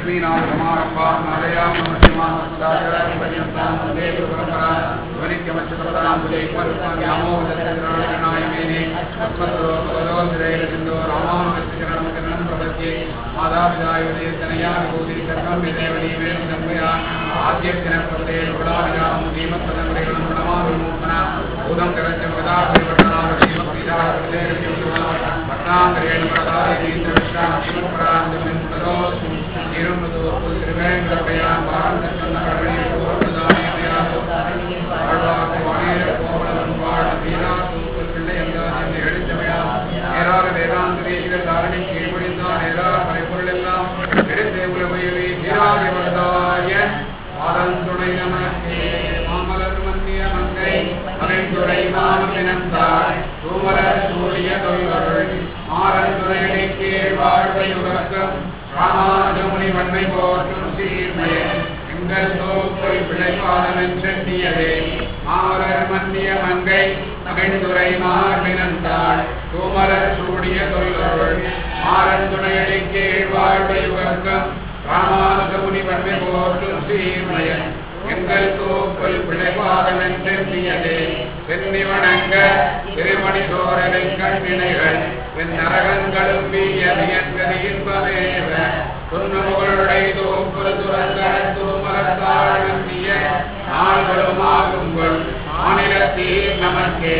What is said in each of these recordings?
लक्ष्मीनाथसमारम्भां नारयामध्यमामस्ताचरणपर्यन्तां वन्दे गुरुपरम्परां ध्वनित्यमच्युतपदाम्बुजैकमरुत्वान्यामोदशरणायमेने अस्मद्गुरोपदोऽधिरैरसिन्धो रामानुजचरणं प्रपद्ये मातापितायुधेतनया विभूति सर्वं विदेवनी वेणुदम्बया आद्यक्षणप्रदे गुणाविरामुदीमत्पदमुरेणं प्रणमाभिमोहना भूतं जगच्च मगदा भट्नान्तरेण प्रदायीन्द्रविश्रामपरान्दमिन्दरोऽस्तु ीरमुदो திருவேங்கடமையா பாரதக்கண்ணி வாழ்வாக்கு வாணிர கோவலன் வாழ் வீரா தூக்கல் பிள்ளை என்றான் எழுத்தமையா நேராக வேதாந்தரீகள் தாரணி கீழ்மொழிந்தான் நேராக மறைப்பொருள் எல்லாம் எடுத்தே உலகையுவி சீராக வந்தாய ஆரந்துணை நமக்கே மாமலர் மன்னிய மங்கை அவைந்துரை மாமபினந்தாய் தூமலர் சூரிய தொல்வருள் மாறந்துரையடை கீழ் வாழ்வை உறக்கம் ராமானுஜமுனி வன்மை போற்றும் சீர்மையே எங்கள் தோப்புள் பிழைப்பாளம் என்றெண்ணியதே மாமலர் மன்னிய மங்கை மகிழ்ந்துரை மார்பினந்தாள் தூமலர் சூடிய தொல்லருள் மாறன் துணையடி கீழ் வாழ்வை உறக்கம் ராமானுஜமுனி வன்மை போற்றும் சீர்மையன் எங்கள் தோப்புள் பிழைப்பாளம் என்றெண்ணியதே சென்னி வணங்க திருமணி சோரனை கண்ணினைகள் என் நரகங்களும் வீயதியன்கதி இன்பமேவ துன்னுமுகளுடை தோப்புல் துறந்த தூமலத்தாள் வந்திய நாள்களும் ஆகுங்கள் மாநிலத்தீர் நமக்கே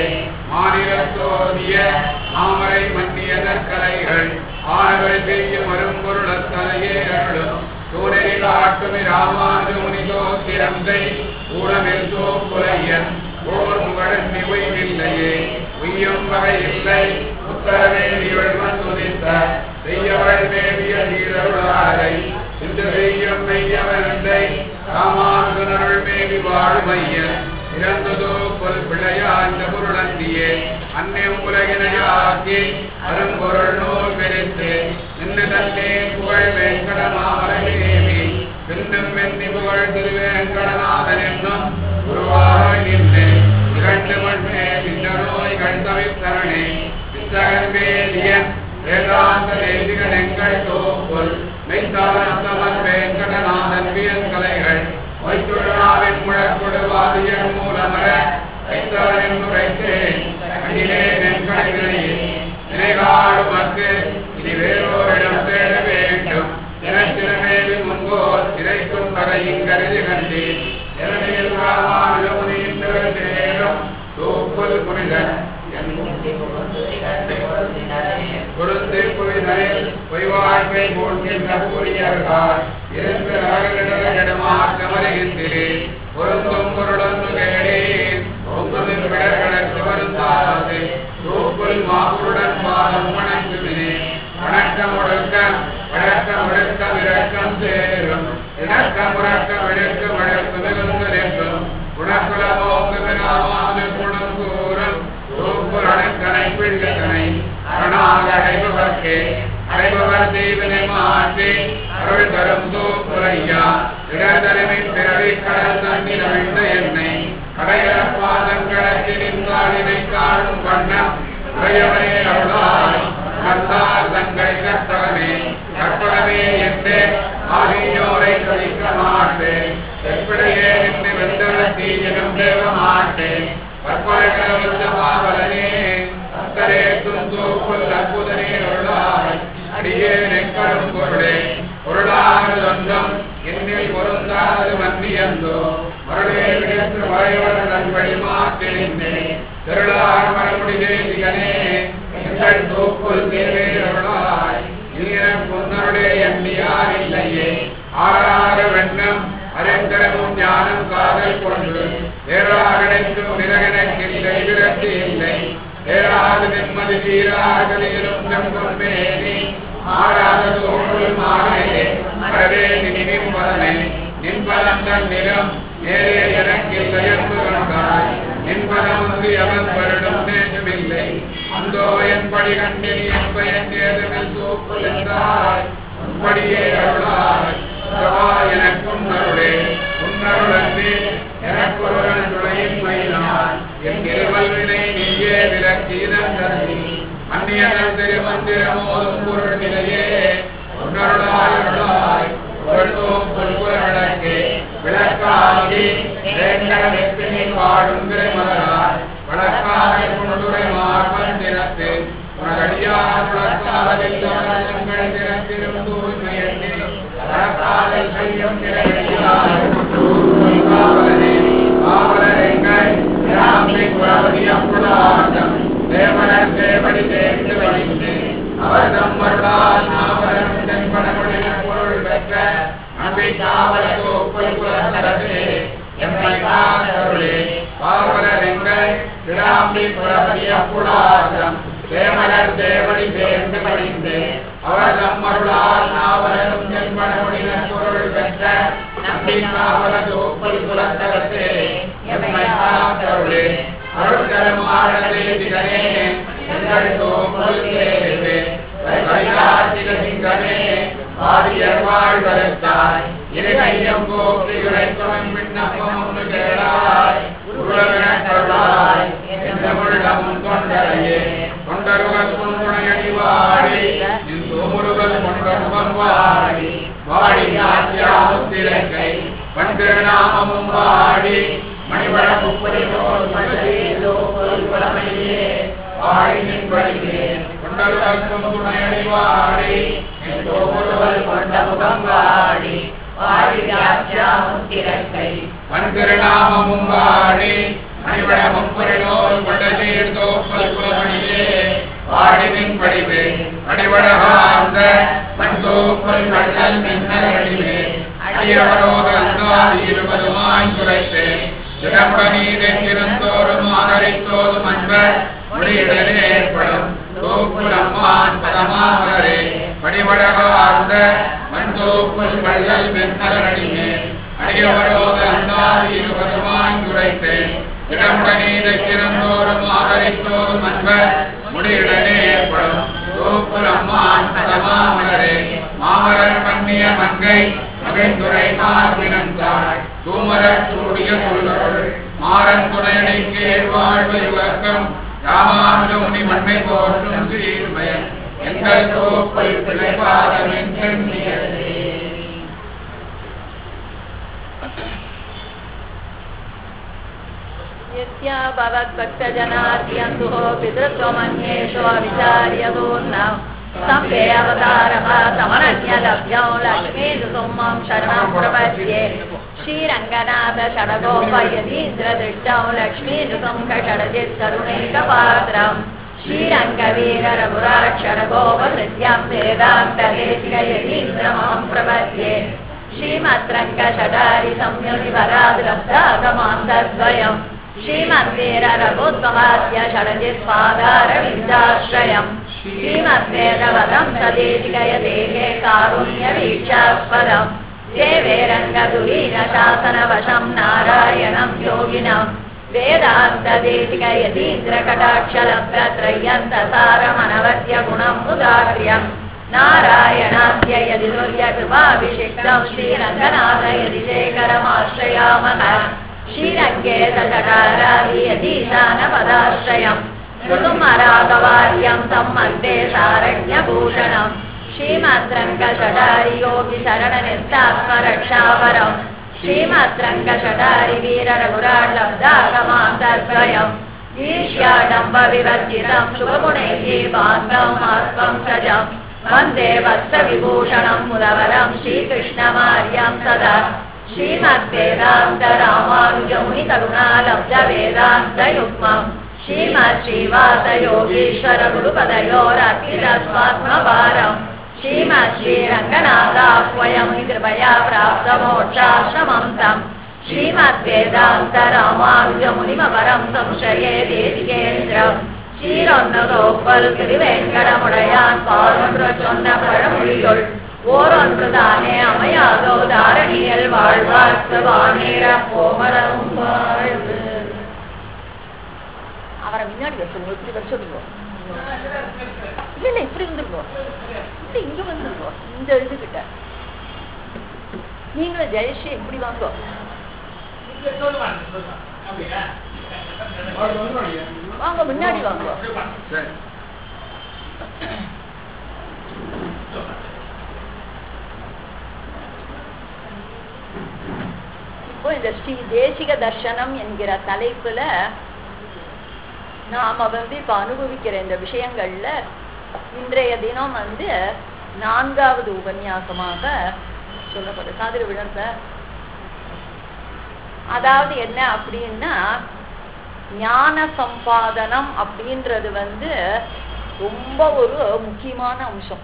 மாநிலத்தோதிய மாமரை மன்னிய நற்கலைகள் ஆனவை செய்யும் அரும்பொருளத்தலையே அருளும் தூணை காட்டுமி ராமானுமுனி தோத்திரம் செய் ஊழமில் தோப்புலையன் ஓர் முகழன் உய்வில்லையே உய்யும் வகை இல்லை உத்தரவேதியவள் வந்துதித்த செய்யவள் மேவிய சீரருளாரை சிந்த செய்யும் மெய்யவனந்தை ராமானுஜனருள் மேவி வாழுமையன் இறந்ததோ கொல் பிழையாண்ட பொருளந்தியே அன்னம் உலகினையாக்கி அரும்பொருள் நூல் பெருத்து நின்று தன்னே புகழ் வெங்கடமாமரேவி பின்னும் வெண்ணி புகழ் திருவேங்கடநாதன் என்னும் குருவாக நின்று இரண்டு மண்ணே இந்த நோய் கண்டவித்தரணே வித்தகன் வேதியன் வேதாந்த தேசிகன் எங்கள் தோப்புல் மெய்த்தாரத்தமன் வேங்கடநாதன் வியங்கலைகள் மொய்த்துழாவின் முழக்குடுவாதியன் மூலமர கைத்தாரின் முறைத்தேன் கண்ணிலே நெற்கடையிலேயே நினைகாடுமக்கு இனி வேறோரிடம் தேட வேண்டும் தினத்தினமேவி முன்போர் திரைக்கும் வரையும் கருதி கண்டேன் இரணியில் ராமானுஜமுனியின் தேடும் தோப்புல் புனிதன் கொடுத்து புவிதனில் பொய் வாழ்க்கை போட்கின்ற கூறியவர்கள் இருந்து நரகளிடமாற்றமருகின்றேன் பொருந்தும் பொருளொன்று கேடேன் ஒன்பதின் விடர்களுக்கு வருந்தாது தூக்குள் மாவுடன் பாதம் வணங்குவினே வணக்கம் ஒடுக்கம் வழக்கம் ஒடுக்கம் இறக்கம் சேரும் இணக்கம் உறக்கம் இழக்கம் வழக்கு மிகுந்த நிற்கும் குணக்குலமோங்குவினாமான குணம் கூறும் தூக்குள் அணைக்கனை பிள்ளைதனை அரணாக அடைபவர்க்கே அடைபவர் தீவினை மாற்றி அருள் தரும் தூக்குலையா இடதலைமை பிறவி கடல் தண்ணி நவிழ்ந்த என்னை கடையற பாதங்களத்தில் நின்றாளினை காணும் வண்ணம் உடையவனே அருளாய் கத்தார் தங்கள் கற்பகமே கற்பகமே என்றே ஆகியோரை கழிக்க மாட்டேன் எப்படியே நின்று வெந்தன தீயிலும் தேவ மாட்டேன் கற்பகவிந்த பாவலனே அத்தரே துந்தோப்புல் அற்புதனே அருளாய் அடியே நெக்கரும் பொருளே பொருளாக சொந்தம் என்னில் பொருந்தாது மன்னியந்தோ மருளே விடுத்து மறைவருடன் வழி மாற்றி நின்றேன் திருளார் மரமுடி தேசிகனே எங்கள் தோப்புல் தேவே அருளாய் ஈர பொன்னருளே எண்ணியார் இல்லையே ஆறாக வெண்ணம் அரங்கரமும் ஞானம் காதல் கொண்டு வேறாகடைக்கும் நிறகனக்கில்லை விரக்தி இல்லை ஏறாது நிம்மதி தீராக நீரும் செம்பொன் மேனி மாறாத தோப்புல் மாறே மரவே நின் பதமே நின் பதந்தன் நிலம் நேரே எனக்கில்லை என்று கண்டாய் நின் பதமுந்தி அவன் வருடம் நேசமில்லை அந்தோ என்படி கண்டினி என்பயன் ஏதுமில் தூப்புல் என்றாய் உன்படியே அருளாய் உறவா எனக்கும் அருளே உன்னருளன்றி எனக்கொருவன் துணையின் மயிலாய் என் இருவல்வினை நீயே விலக்கீதன் தருவி அந்நியதன் திருமந்திரமோதும் பொருள் நிலையே உன்னருளாய் அருளாய் காவலியும் நிறைவேறியார் தூய் காவலனே காவலரெங்கள் ராமை குலவதியம் குலாதம் தேவனர் தேவடி தேர்ந்து வழிந்து அவர் தம்மருளால் நாவலரும் தென்படமுடின பொருள் பெற்ற நம்பி காவல தோப்புல் குலத்தரசே எம்மை காத்தருளே காவலரெங்கள் கிடாம்பி குலவதியம் குலாதம் தேமலர் தேவடி சேர்ந்து படிந்து அவர் தம்மருளால் நாவலரும் தென்படமுடின பொருள் பெற்ற நம்பி காவல தோப்புல் குலத்தரசே எம்மை காத்தருளே அருட்கரமாடலே எங்கள் தோப்புல் தேவே கைலாசிக சிங்கமே ஆரியர் வாழ்வருத்தாய் இருகையம் போக்கி உரைக்கும் விண்ணப்பம் கேளாய் உருவகணக் கருளாய் என்ற உள்ளமும் கொண்டரையே கொண்டருவல் துணையடி வாடி நின் தோமுருவல் கொண்டருவம் வாடி வாடி ஆசியாமுத்திரங்கை பண்டிருநாமமும் வாடி மணிவள முப்பது போல் மனதேதோ பொருள் புலமையே வாடி நின்படியே கொண்டருவல்கும் துணையடி வாடி நின் தோமுருவல் கொண்ட முகம் வாடி வாடி வியாக்கியாமுத்திரங்கை பன்திருநாமமும் வாடி மணிவள முப்பரினோல் கொண்டசீர் தோப்பல் குலமணியே வாடி நின் படிவே அடிவழகார்ந்த மண்தோப்பல் கடல் மின்னல் அடிவே அடியவரோதந்தால் இருபதுமாய் குறைத்து திடமுடனீதிருந்தோறும் ஆதரித்தோதும் அன்பர் முடியுடனே ஏற்படும் தோப்புலம்மான் பதமாமலரே படிவழகார்ந்த மண்தோப்புல் வள்ளல் மின்னல் அடிவே அடியவரோதந்தால் இருபதுமாய் குறைத்து திடமுடனே திறந்தோறும் ஆதரித்தோதும் அன்பர் முடியுடனே ஏற்படும் தோப்புல் அம்மான் பதமாமலரே மாமலர் பண்ணிய மங்கை மகிழ்ந்துரை மார்பினந்தாள் தூமலர் சூடிய சொல்லொருள் மாறன் துணையடைக்கு வாழ்வு இவக்கம் ராமானுஜமுனி மண்ணை போற்றும் சீர்மயன் எங்கள் தோப்புல் பிழைப்பாதமின் சென்னியதே यस्या भवद्भक्तजनार्यन्तुः पितृत्वमन्येषु अविचार्यतोन्नम् स्तम्भे अवतारः समनन्यलभ्यौ लक्ष्मीसुसुम्मं शरणं प्रपद्ये श्रीरङ्गनाथ षडगोपयतीन्द्रदृष्टौ लक्ष्मीसुसुं षडजित्करुणैकपात्रम् श्रीरङ्गवीररघुराक्षरगोपनृत्यं वेदान्तदेशिकयतीन्द्रमहं प्रपद्ये श्रीमद्रङ्गषडारि संयुनिवराद्रब्धागमान्तद्वयम् श्रीमद्वीररघुत्वमाद्य षडजित्पादारविन्दाश्रयम् श्रीमद्वेदवदं सदेशिकयदेहे कारुण्यवीक्षास्पदम् देवे रङ्गधुलीनशासनवशं नारायणं योगिनम् वेदान्तदेशिकयतीन्द्रकटाक्षलब्धत्रय्यन्तसारमनवद्य गुणम् उदार्यम् नारायणाद्य यदि दुर्यकृपाभिषिक्तं श्रीरङ्गनाथ यदि शेखरमाश्रयामः श्रीरङ्गे सचकारादि यदीशानपदाश्रयम् ऋतुमरागवार्यं तं मध्ये सारण्यभूषणम् श्रीमद्रङ्गषडारि योगि शरणनिस्तात्मरक्षापरम् श्रीमद्रङ्गषडारि वीररघुराड्लब्धागमान्तद्वयम् ईर्ष्याडम्बविवर्जितं शुभगुणैः बान्धवमात्मं सजम् वन्दे वत्सविभूषणं मुदवरं श्रीकृष्णमार्यं सदा श्रीमद्वेदान्तरामानुजमुनिकरुणालब्धवेदान्तयुग्मम् श्रीमत् श्रीवासयोगीश्वर गुरुपदयोरखिलस्वात्मभारम् श्रीमत् श्रीरङ्गनाथाह्वयं कृपया प्राप्तमोक्षाश्रमं तम् श्रीमद्वेदान्तरामानुजमुनिमपरं संशये தேசிகேந்திரம் ஸ்ரீரொன்னதோப்பல் திருவேங்கடமுடையான் பாலொன்று சொன்ன பழமொழிகள் ஓரொன்று தானே அமையாதோ தாரணியல் வாழ்வார்க்கு வானேர கோமளவும் வாழ்வு அவரை முன்னாடி வச்சுருங்க இப்படி வச்சுருங்க இல்ல இல்ல இப்படி வந்துருங்க இல்ல இங்க வந்துருங்க இந்த இதுகிட்ட நீங்களும் ஜெயஸ்ரீ இப்படி வாங்க வாங்க முன்னாடி வாங்க சரி இப்போ இந்த ஸ்ரீ தேசிக தர்சனம் என்கிற தலைப்புல நாம வந்து இப்ப அனுபவிக்கிற இந்த விஷயங்கள்ல இன்றைய தினம் வந்து நான்காவது உபன்யாசமாக சொல்லப்படுற காதில் விழர்ந்த அதாவது என்ன அப்படின்னா ஞான சம்பாதனம் அப்படின்றது வந்து ரொம்ப ஒரு முக்கியமான அம்சம்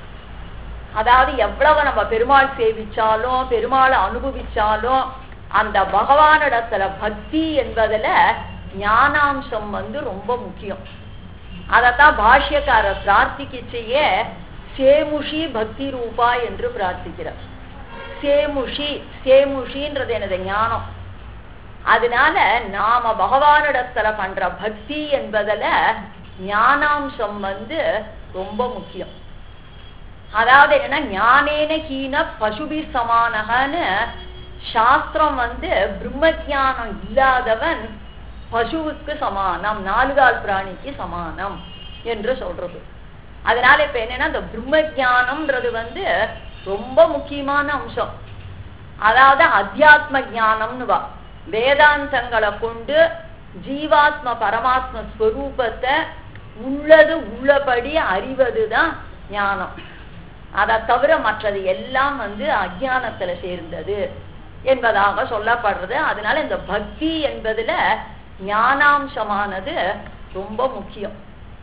அதாவது எவ்வளவு நம்ம பெருமாள் சேவிச்சாலும் பெருமாளை அனுபவிச்சாலும் அந்த பகவானிடத்துல பக்தி என்பதுல ஞானாம்சம் வந்து ரொம்ப முக்கியம் அதத்தான் பாஷ்யக்காரர் பிரார்த்திக்கிச்சையே சேமுஷி பக்தி ரூபா என்று பிரார்த்திக்கிறார் சேமுஷி சேமுஷின்றது எனது ஞானம் அதனால நாம பகவானிடத்துல பண்ற பக்தி என்பதுல ஞானாம்சம் வந்து ரொம்ப முக்கியம் அதாவது என்னன்னா ஞானேன கீன பசுபி சமானகன்னு சாஸ்திரம் வந்து பிரம்ம ஞானம் இல்லாதவன் பசுவுக்கு சமானம் நாலுகால் பிராணிக்கு சமானம் என்று சொல்றது அதனால இப்ப என்னன்னா இந்த பிரம்ம ஞானம்ன்றது வந்து ரொம்ப முக்கியமான அம்சம் அதாவது அத்தியாத்ம ஞானம்னு வா வேதாந்தங்களை கொண்டு ஜீவாத்ம பரமாத்ம ஸ்வரூபத்தை உள்ளது உள்ளபடி அறிவதுதான் ஞானம் அதை தவிர மற்றது எல்லாம் வந்து அஜானத்துல சேர்ந்தது என்பதாக சொல்லப்படுறது அதனால இந்த பக்தி என்பதுல ஞானாம்சமானது ரொம்ப முக்கியம்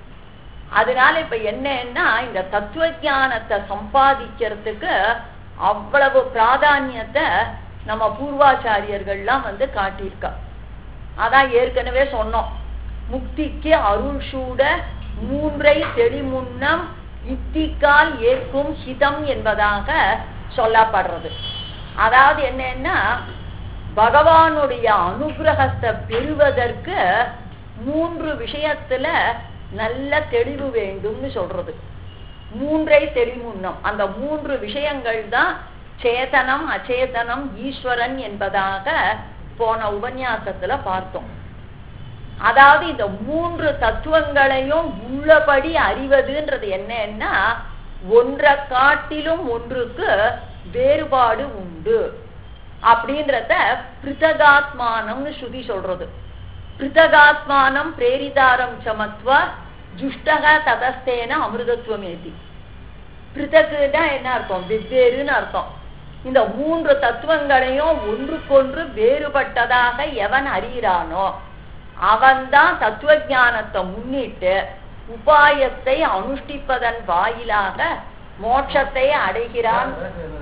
அதனால இப்ப என்னன்னா இந்த தத்துவ ஞானத்தை சம்பாதிக்கிறதுக்கு அவ்வளவு பிராதானியத்தை நம்ம பூர்வாச்சாரியர்கள்லாம் வந்து காட்டியிருக்கா அதான் ஏற்கனவே சொன்னோம் முக்திக்கு அருள் சூட மூன்றை தெளிமுன்னம் யுக்திக்கால் ஏற்கும் ஹிதம் என்பதாக சொல்லப்படுறது அதாவது என்னன்னா பகவானுடைய அனுகிரகத்தை பெறுவதற்கு மூன்று விஷயத்துல நல்ல தெளிவு வேண்டும்னு சொல்றது மூன்றை தெளிமுன்னம் அந்த மூன்று விஷயங்கள் தான் சேதனம் அச்சேதனம் ஈஸ்வரன் என்பதாக போன உபன்யாசத்துல பார்த்தோம் அதாவது இந்த மூன்று தத்துவங்களையும் உள்ளபடி அறிவதுன்றது என்னன்னா ஒன்றை காட்டிலும் ஒன்றுக்கு வேறுபாடு உண்டு அப்படின்றத பிருத்தகாத்மானம்னு ஸ்ருதி சொல்றது பிருத்தகாத்மானம் பிரேரிதாரம் சமத்வ ஜுஷ்டக ததஸ்தேன அமிர்தத்துவம் ஏத்தி பிருத்தக்குன்னா என்ன அர்த்தம் வெவ்வேறுன்னு அர்த்தம் இந்த மூன்று தத்துவங்களையும் ஒன்றுக்கொன்று வேறுபட்டதாக எவன் அறிகிறானோ அவன்தான் தத்துவ ஞானத்தை முன்னிட்டு உபாயத்தை அனுஷ்டிப்பதன் வாயிலாக மோட்சத்தை அடைகிறான்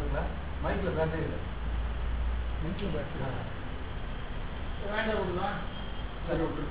மைக்ல பேட்டரி இல்லை சரி விட்டுரு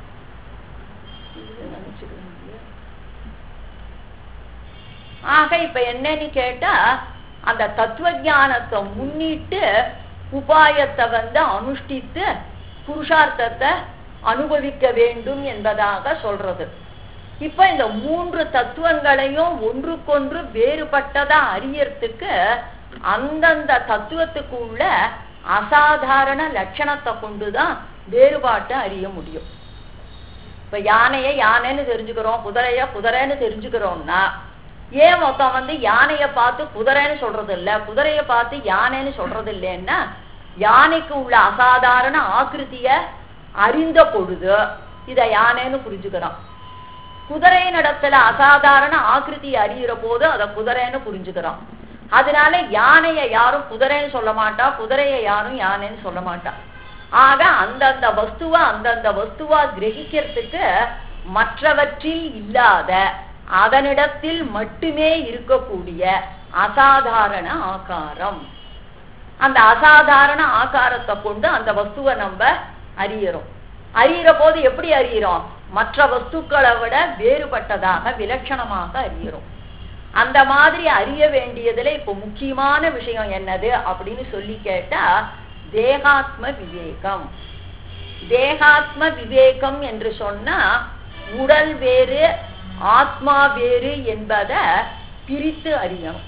ஆக இப்ப என்னன்னு கேட்டா அந்த தத்துவ ஞானத்தை முன்னிட்டு உபாயத்தை வந்து அனுஷ்டித்து புருஷார்த்தத்தை அனுபவிக்க வேண்டும் என்பதாக சொல்றது இப்ப இந்த மூன்று தத்துவங்களையும் ஒன்றுக்கொன்று வேறுபட்டதா அறியறதுக்கு அந்தந்த தத்துவத்துக்கு உள்ள அசாதாரண லட்சணத்தை கொண்டுதான் வேறுபாட்டை அறிய முடியும் இப்ப யானைய யானைன்னு தெரிஞ்சுக்கிறோம் குதிரைய குதிரைன்னு தெரிஞ்சுக்கிறோம்னா ஏன் மொத்தம் வந்து யானைய பார்த்து குதிரைன்னு சொல்றது இல்ல குதிரைய பார்த்து யானைன்னு சொல்றது இல்லைன்னா யானைக்கு உள்ள அசாதாரண ஆக்கிருத்திய அறிந்த பொழுது இத யானைன்னு புரிஞ்சுக்கிறோம் குதிரையின் இடத்துல அசாதாரண ஆக்கிருதி அறிகிற போது அத குதிரைன்னு புரிஞ்சுக்கிறோம் அதனால யானைய யாரும் குதிரைன்னு சொல்ல மாட்டா குதிரைய யாரும் யானைன்னு சொல்ல மாட்டா ஆக அந்தந்த வஸ்துவா அந்தந்த வஸ்துவா கிரகிக்கிறதுக்கு மற்றவற்றில் இல்லாத அதனிடத்தில் மட்டுமே இருக்கக்கூடிய அசாதாரண ஆகாரம் அந்த அசாதாரண ஆகாரத்தை கொண்டு அந்த வஸ்துவை நம்ம அறியறோம் அறியிற போது எப்படி அறியறோம் மற்ற வஸ்துக்களை விட வேறுபட்டதாக விலட்சணமாக அறியறோம் அந்த மாதிரி அறிய வேண்டியதுல இப்ப முக்கியமான விஷயம் என்னது அப்படின்னு சொல்லி கேட்டா தேகாத்ம விவேகம் தேகாத்ம விவேகம் என்று சொன்னா உடல் வேறு ஆத்மா வேறு என்பத பிரித்து அறியணும்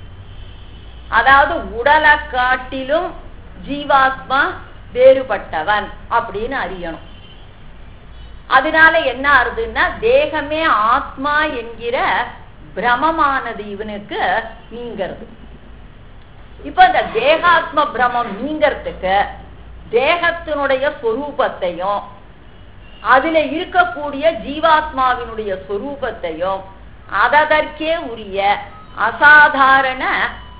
அதாவது உடலை காட்டிலும் ஜீவாத்மா வேறுபட்டவன் அப்படின்னு அறியணும் அதனால என்ன ஆறுதுன்னா தேகமே ஆத்மா என்கிற பிரமமானது இவனுக்கு நீங்கிறது இப்ப இந்த தேகாத்ம பிரமம் நீங்கிறதுக்கு தேகத்தினுடைய சொரூபத்தையும் அதுல இருக்கக்கூடிய ஜீவாத்மாவினுடைய சொரூபத்தையும் அதற்கே உரிய அசாதாரண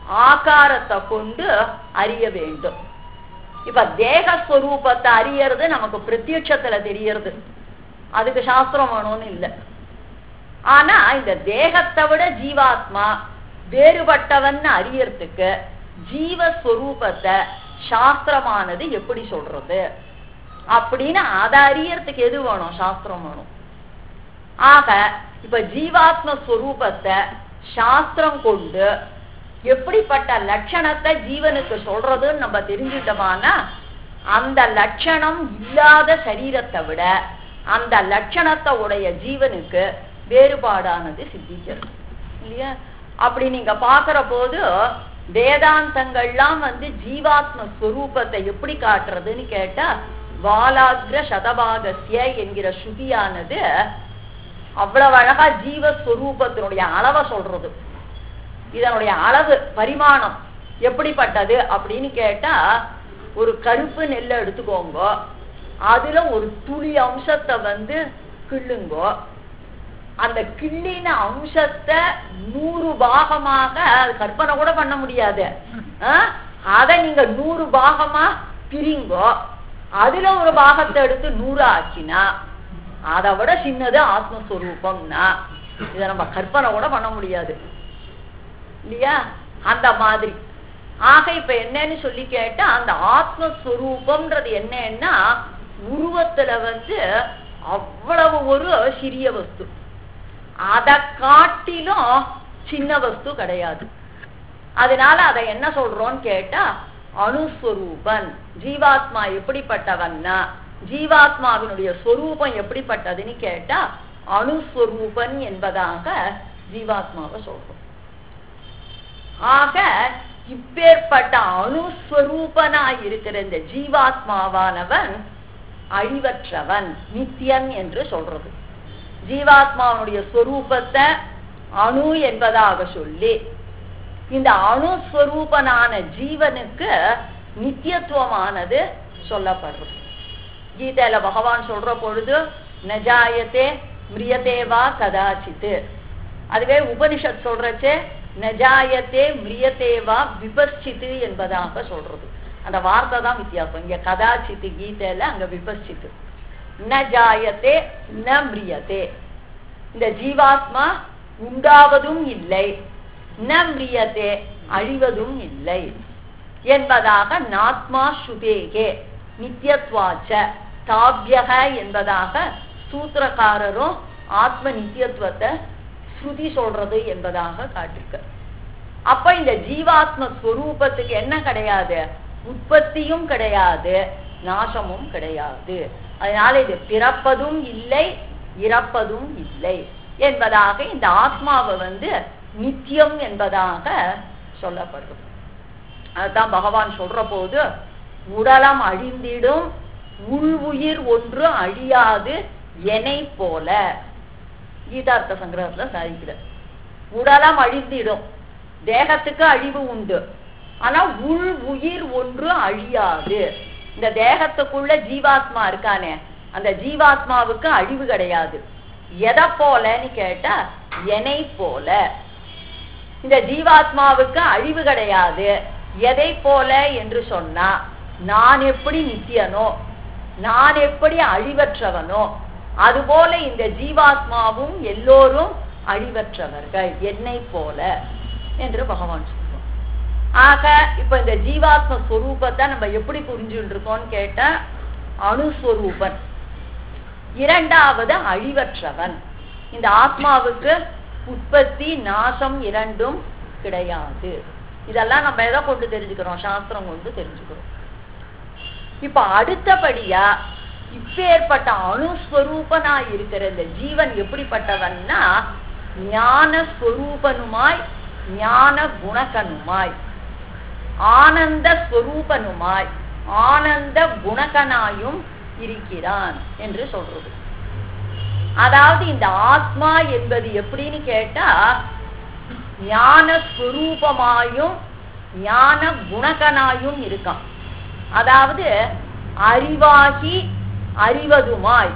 ஆகாரத்தை கொண்டு அறிய வேண்டும் இப்ப தேகஸ்வரூபத்தை அறியறது நமக்கு பிரத்யட்சத்துல தெரியறது அதுக்கு சாஸ்திரம் வேணும்னு இல்லை ஆனா இந்த தேகத்தை விட ஜீவாத்மா வேறுபட்டவன் அறியறதுக்கு ஜீவஸ்வரூபத்தை சாஸ்திரமானது எப்படி சொல்றது அப்படின்னு அதை அறியறதுக்கு எது வேணும் சாஸ்திரம் வேணும் ஆக இப்ப ஜீவாத்ம ஸ்வரூபத்தை சாஸ்திரம் கொண்டு எப்படிப்பட்ட லட்சணத்தை ஜீவனுக்கு சொல்றதுன்னு நம்ம தெரிஞ்சுட்டோமானா அந்த லட்சணம் இல்லாத சரீரத்தை விட அந்த லட்சணத்தை உடைய ஜீவனுக்கு வேறுபாடானது சித்திக்கிறது இல்லையா அப்படி நீங்க பாக்குற போது வேதாந்தங்கள்லாம் வந்து ஜீவாத்ம ஸ்வரூபத்தை எப்படி காட்டுறதுன்னு கேட்டா வாலாகிர சதபாகசிய என்கிற ஸ்ருதியானது அவ்வளவு அழகா ஜீவஸ்வரூபத்தினுடைய அளவை சொல்றது இதனுடைய அளவு பரிமாணம் எப்படிப்பட்டது அப்படின்னு கேட்டா ஒரு கருப்பு நெல்லை எடுத்துக்கோங்க அதுல ஒரு துளி அம்சத்தை வந்து கிள்ளுங்கோ அந்த கிள்ளின அம்சத்தை நூறு பாகமாக அது கற்பனை கூட பண்ண முடியாது அதை நீங்க நூறு பாகமா பிரிங்கோ அதுல ஒரு பாகத்தை எடுத்து நூறு ஆக்கினா அதை விட சின்னது ஆத்மஸ்வரூபம்னா இதை நம்ம கற்பனை கூட பண்ண முடியாது இல்லையா அந்த மாதிரி ஆக இப்ப என்னன்னு சொல்லி கேட்டா அந்த ஆத்மஸ்வரூபம்ன்றது என்னன்னா உருவத்துல வந்து அவ்வளவு ஒரு சிறிய வஸ்து அதை காட்டிலும் சின்ன வஸ்து கிடையாது அதனால அதை என்ன சொல்றோம்னு கேட்டா அணுஸ்வரூபன் ஜீவாத்மா எப்படிப்பட்டவன்னா ஜீவாத்மாவினுடைய ஸ்வரூபம் எப்படிப்பட்டதுன்னு கேட்டா அணுஸ்வரூபன் என்பதாக ஜீவாத்மாவை சொல்றோம் ஆக இப்பேற்பட்ட அணுஸ்வரூபனாய் இருக்கிற இந்த ஜீவாத்மாவானவன் அழிவற்றவன் நித்தியன் என்று சொல்றது ஜீவாத்மாவனுடைய ஸ்வரூபத்தை அணு என்பதாக சொல்லி இந்த அணுஸ்வரூபனான ஜீவனுக்கு நித்தியத்துவமானது சொல்லப்படுறது கீதையில பகவான் சொல்ற பொழுது நஜாயத்தே மிரியதேவா கதாச்சித்து அதுவே உபனிஷத் சொல்றச்சே நஜாயத்தே மிரியதேவா விபஸ்சித்து என்பதாக சொல்றது அந்த வார்த்தை தான் வித்தியாசம் இங்க கதாச்சித்து கீதையில அங்க விபஸ்சித்து ந ஜாயத்தே ந மிரியதே இந்த ஜீவாத்மா உண்டாவதும் இல்லை ந மிரியதே அழிவதும் இல்லை என்பதாக நாத்மா சுதேகே நித்தியத்வாச்ச தாபியக என்பதாக சூத்திரக்காரரும் ஆத்ம நித்தியத்துவத்தை ஸ்ருதி சொல்றது என்பதாக காட்டிருக்க அப்ப இந்த ஜீவாத்ம ஸ்வரூபத்துக்கு என்ன கிடையாது உற்பத்தியும் கிடையாது நாசமும் கிடையாது அதனால இது பிறப்பதும் இல்லை இறப்பதும் இல்லை என்பதாக இந்த ஆத்மாவை வந்து நித்தியம் என்பதாக சொல்லப்படுறது அதுதான் பகவான் சொல்ற போது உடலம் அழிந்திடும் உள் உயிர் ஒன்று அழியாது எனை போல கீதார்த்த சங்கிரகத்துல சாதிக்கிற உடலம் அழிந்திடும் தேகத்துக்கு அழிவு உண்டு ஆனா உள் உயிர் ஒன்று அழியாது இந்த தேகத்துக்குள்ள ஜீவாத்மா இருக்கானே அந்த ஜீவாத்மாவுக்கு அழிவு கிடையாது எதை போலன்னு கேட்டா எனை போல இந்த ஜீவாத்மாவுக்கு அழிவு கிடையாது எதை போல என்று சொன்னா நான் எப்படி நித்தியனோ நான் எப்படி அழிவற்றவனோ அதுபோல இந்த ஜீவாத்மாவும் எல்லோரும் அழிவற்றவர்கள் என்னை போல என்று பகவான் சொல்றோம் ஆக இப்ப இந்த ஜீவாத்ம ஸ்வரூபத்தை நம்ம எப்படி புரிஞ்சுட்டு இருக்கோம்னு கேட்டா அணுஸ்வரூபன் இரண்டாவது அழிவற்றவன் இந்த ஆத்மாவுக்கு உற்பத்தி நாசம் இரண்டும் கிடையாது இதெல்லாம் நம்ம எதை கொண்டு தெரிஞ்சுக்கிறோம் சாஸ்திரம் கொண்டு தெரிஞ்சுக்கிறோம் இப்ப அடுத்தபடியா இப்பேற்பட்ட அணுஸ்வரூபனாய் இருக்கிற இந்த ஜீவன் எப்படிப்பட்டவன்னா ஞான ஸ்வரூபனுமாய் ஞான குணகனுமாய் ஆனந்த ஸ்வரூபனுமாய் ஆனந்த குணகனாயும் இருக்கிறான் என்று சொல்றது அதாவது இந்த ஆத்மா என்பது எப்படின்னு கேட்டா ஞான ஸ்வரூபமாயும் ஞான குணகனாயும் இருக்கான் அதாவது அறிவாகி அறிவதுமாய்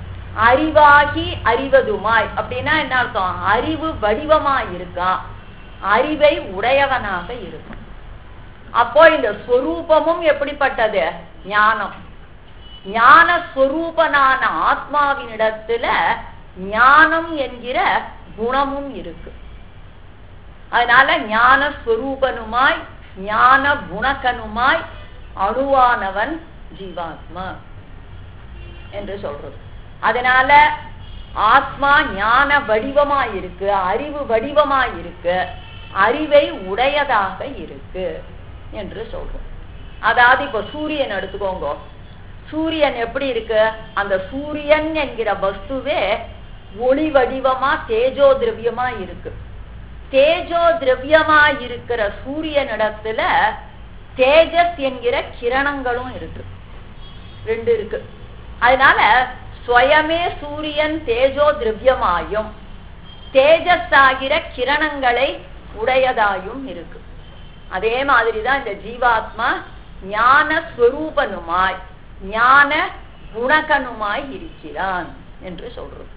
அறிவாகி அறிவதுமாய் அப்படின்னா என்ன அர்த்தம் அறிவு வடிவமாய் இருக்கான் அறிவை உடையவனாக இருக்கும் அப்போ இந்த ஸ்வரூபமும் எப்படிப்பட்டது ஞானம் ஞான ஸ்வரூபனான ஆத்மாவினிடத்துல ஞானம் என்கிற குணமும் இருக்கு அதனால ஞான ஸ்வரூபனுமாய் ஞான குணக்கனுமாய் அணுவானவன் ஜீவாத்மா என்று சொல்றது அதனால ஆத்மா ஞான வடிவமா இருக்கு அறிவு வடிவமா இருக்கு அறிவை உடையதாக இருக்கு என்று சொல்றோம் அதாவது இப்ப சூரியன் எடுத்துக்கோங்க சூரியன் எப்படி இருக்கு அந்த சூரியன் என்கிற வஸ்துவே ஒளி வடிவமா தேஜோ திரவியமா இருக்கு தேஜோ திரவியமா இருக்கிற சூரியனிடத்துல தேஜஸ் என்கிற கிரணங்களும் இருக்கு ரெண்டு இருக்கு அதனால ஸ்வயமே சூரியன் தேஜோ திரவியமாயும் தேஜஸ் ஆகிற கிரணங்களை உடையதாயும் இருக்கு அதே மாதிரிதான் இந்த ஜீவாத்மா ஞான ஸ்வரூபனுமாய் ஞான குணகனுமாய் இருக்கிறான் என்று சொல்றது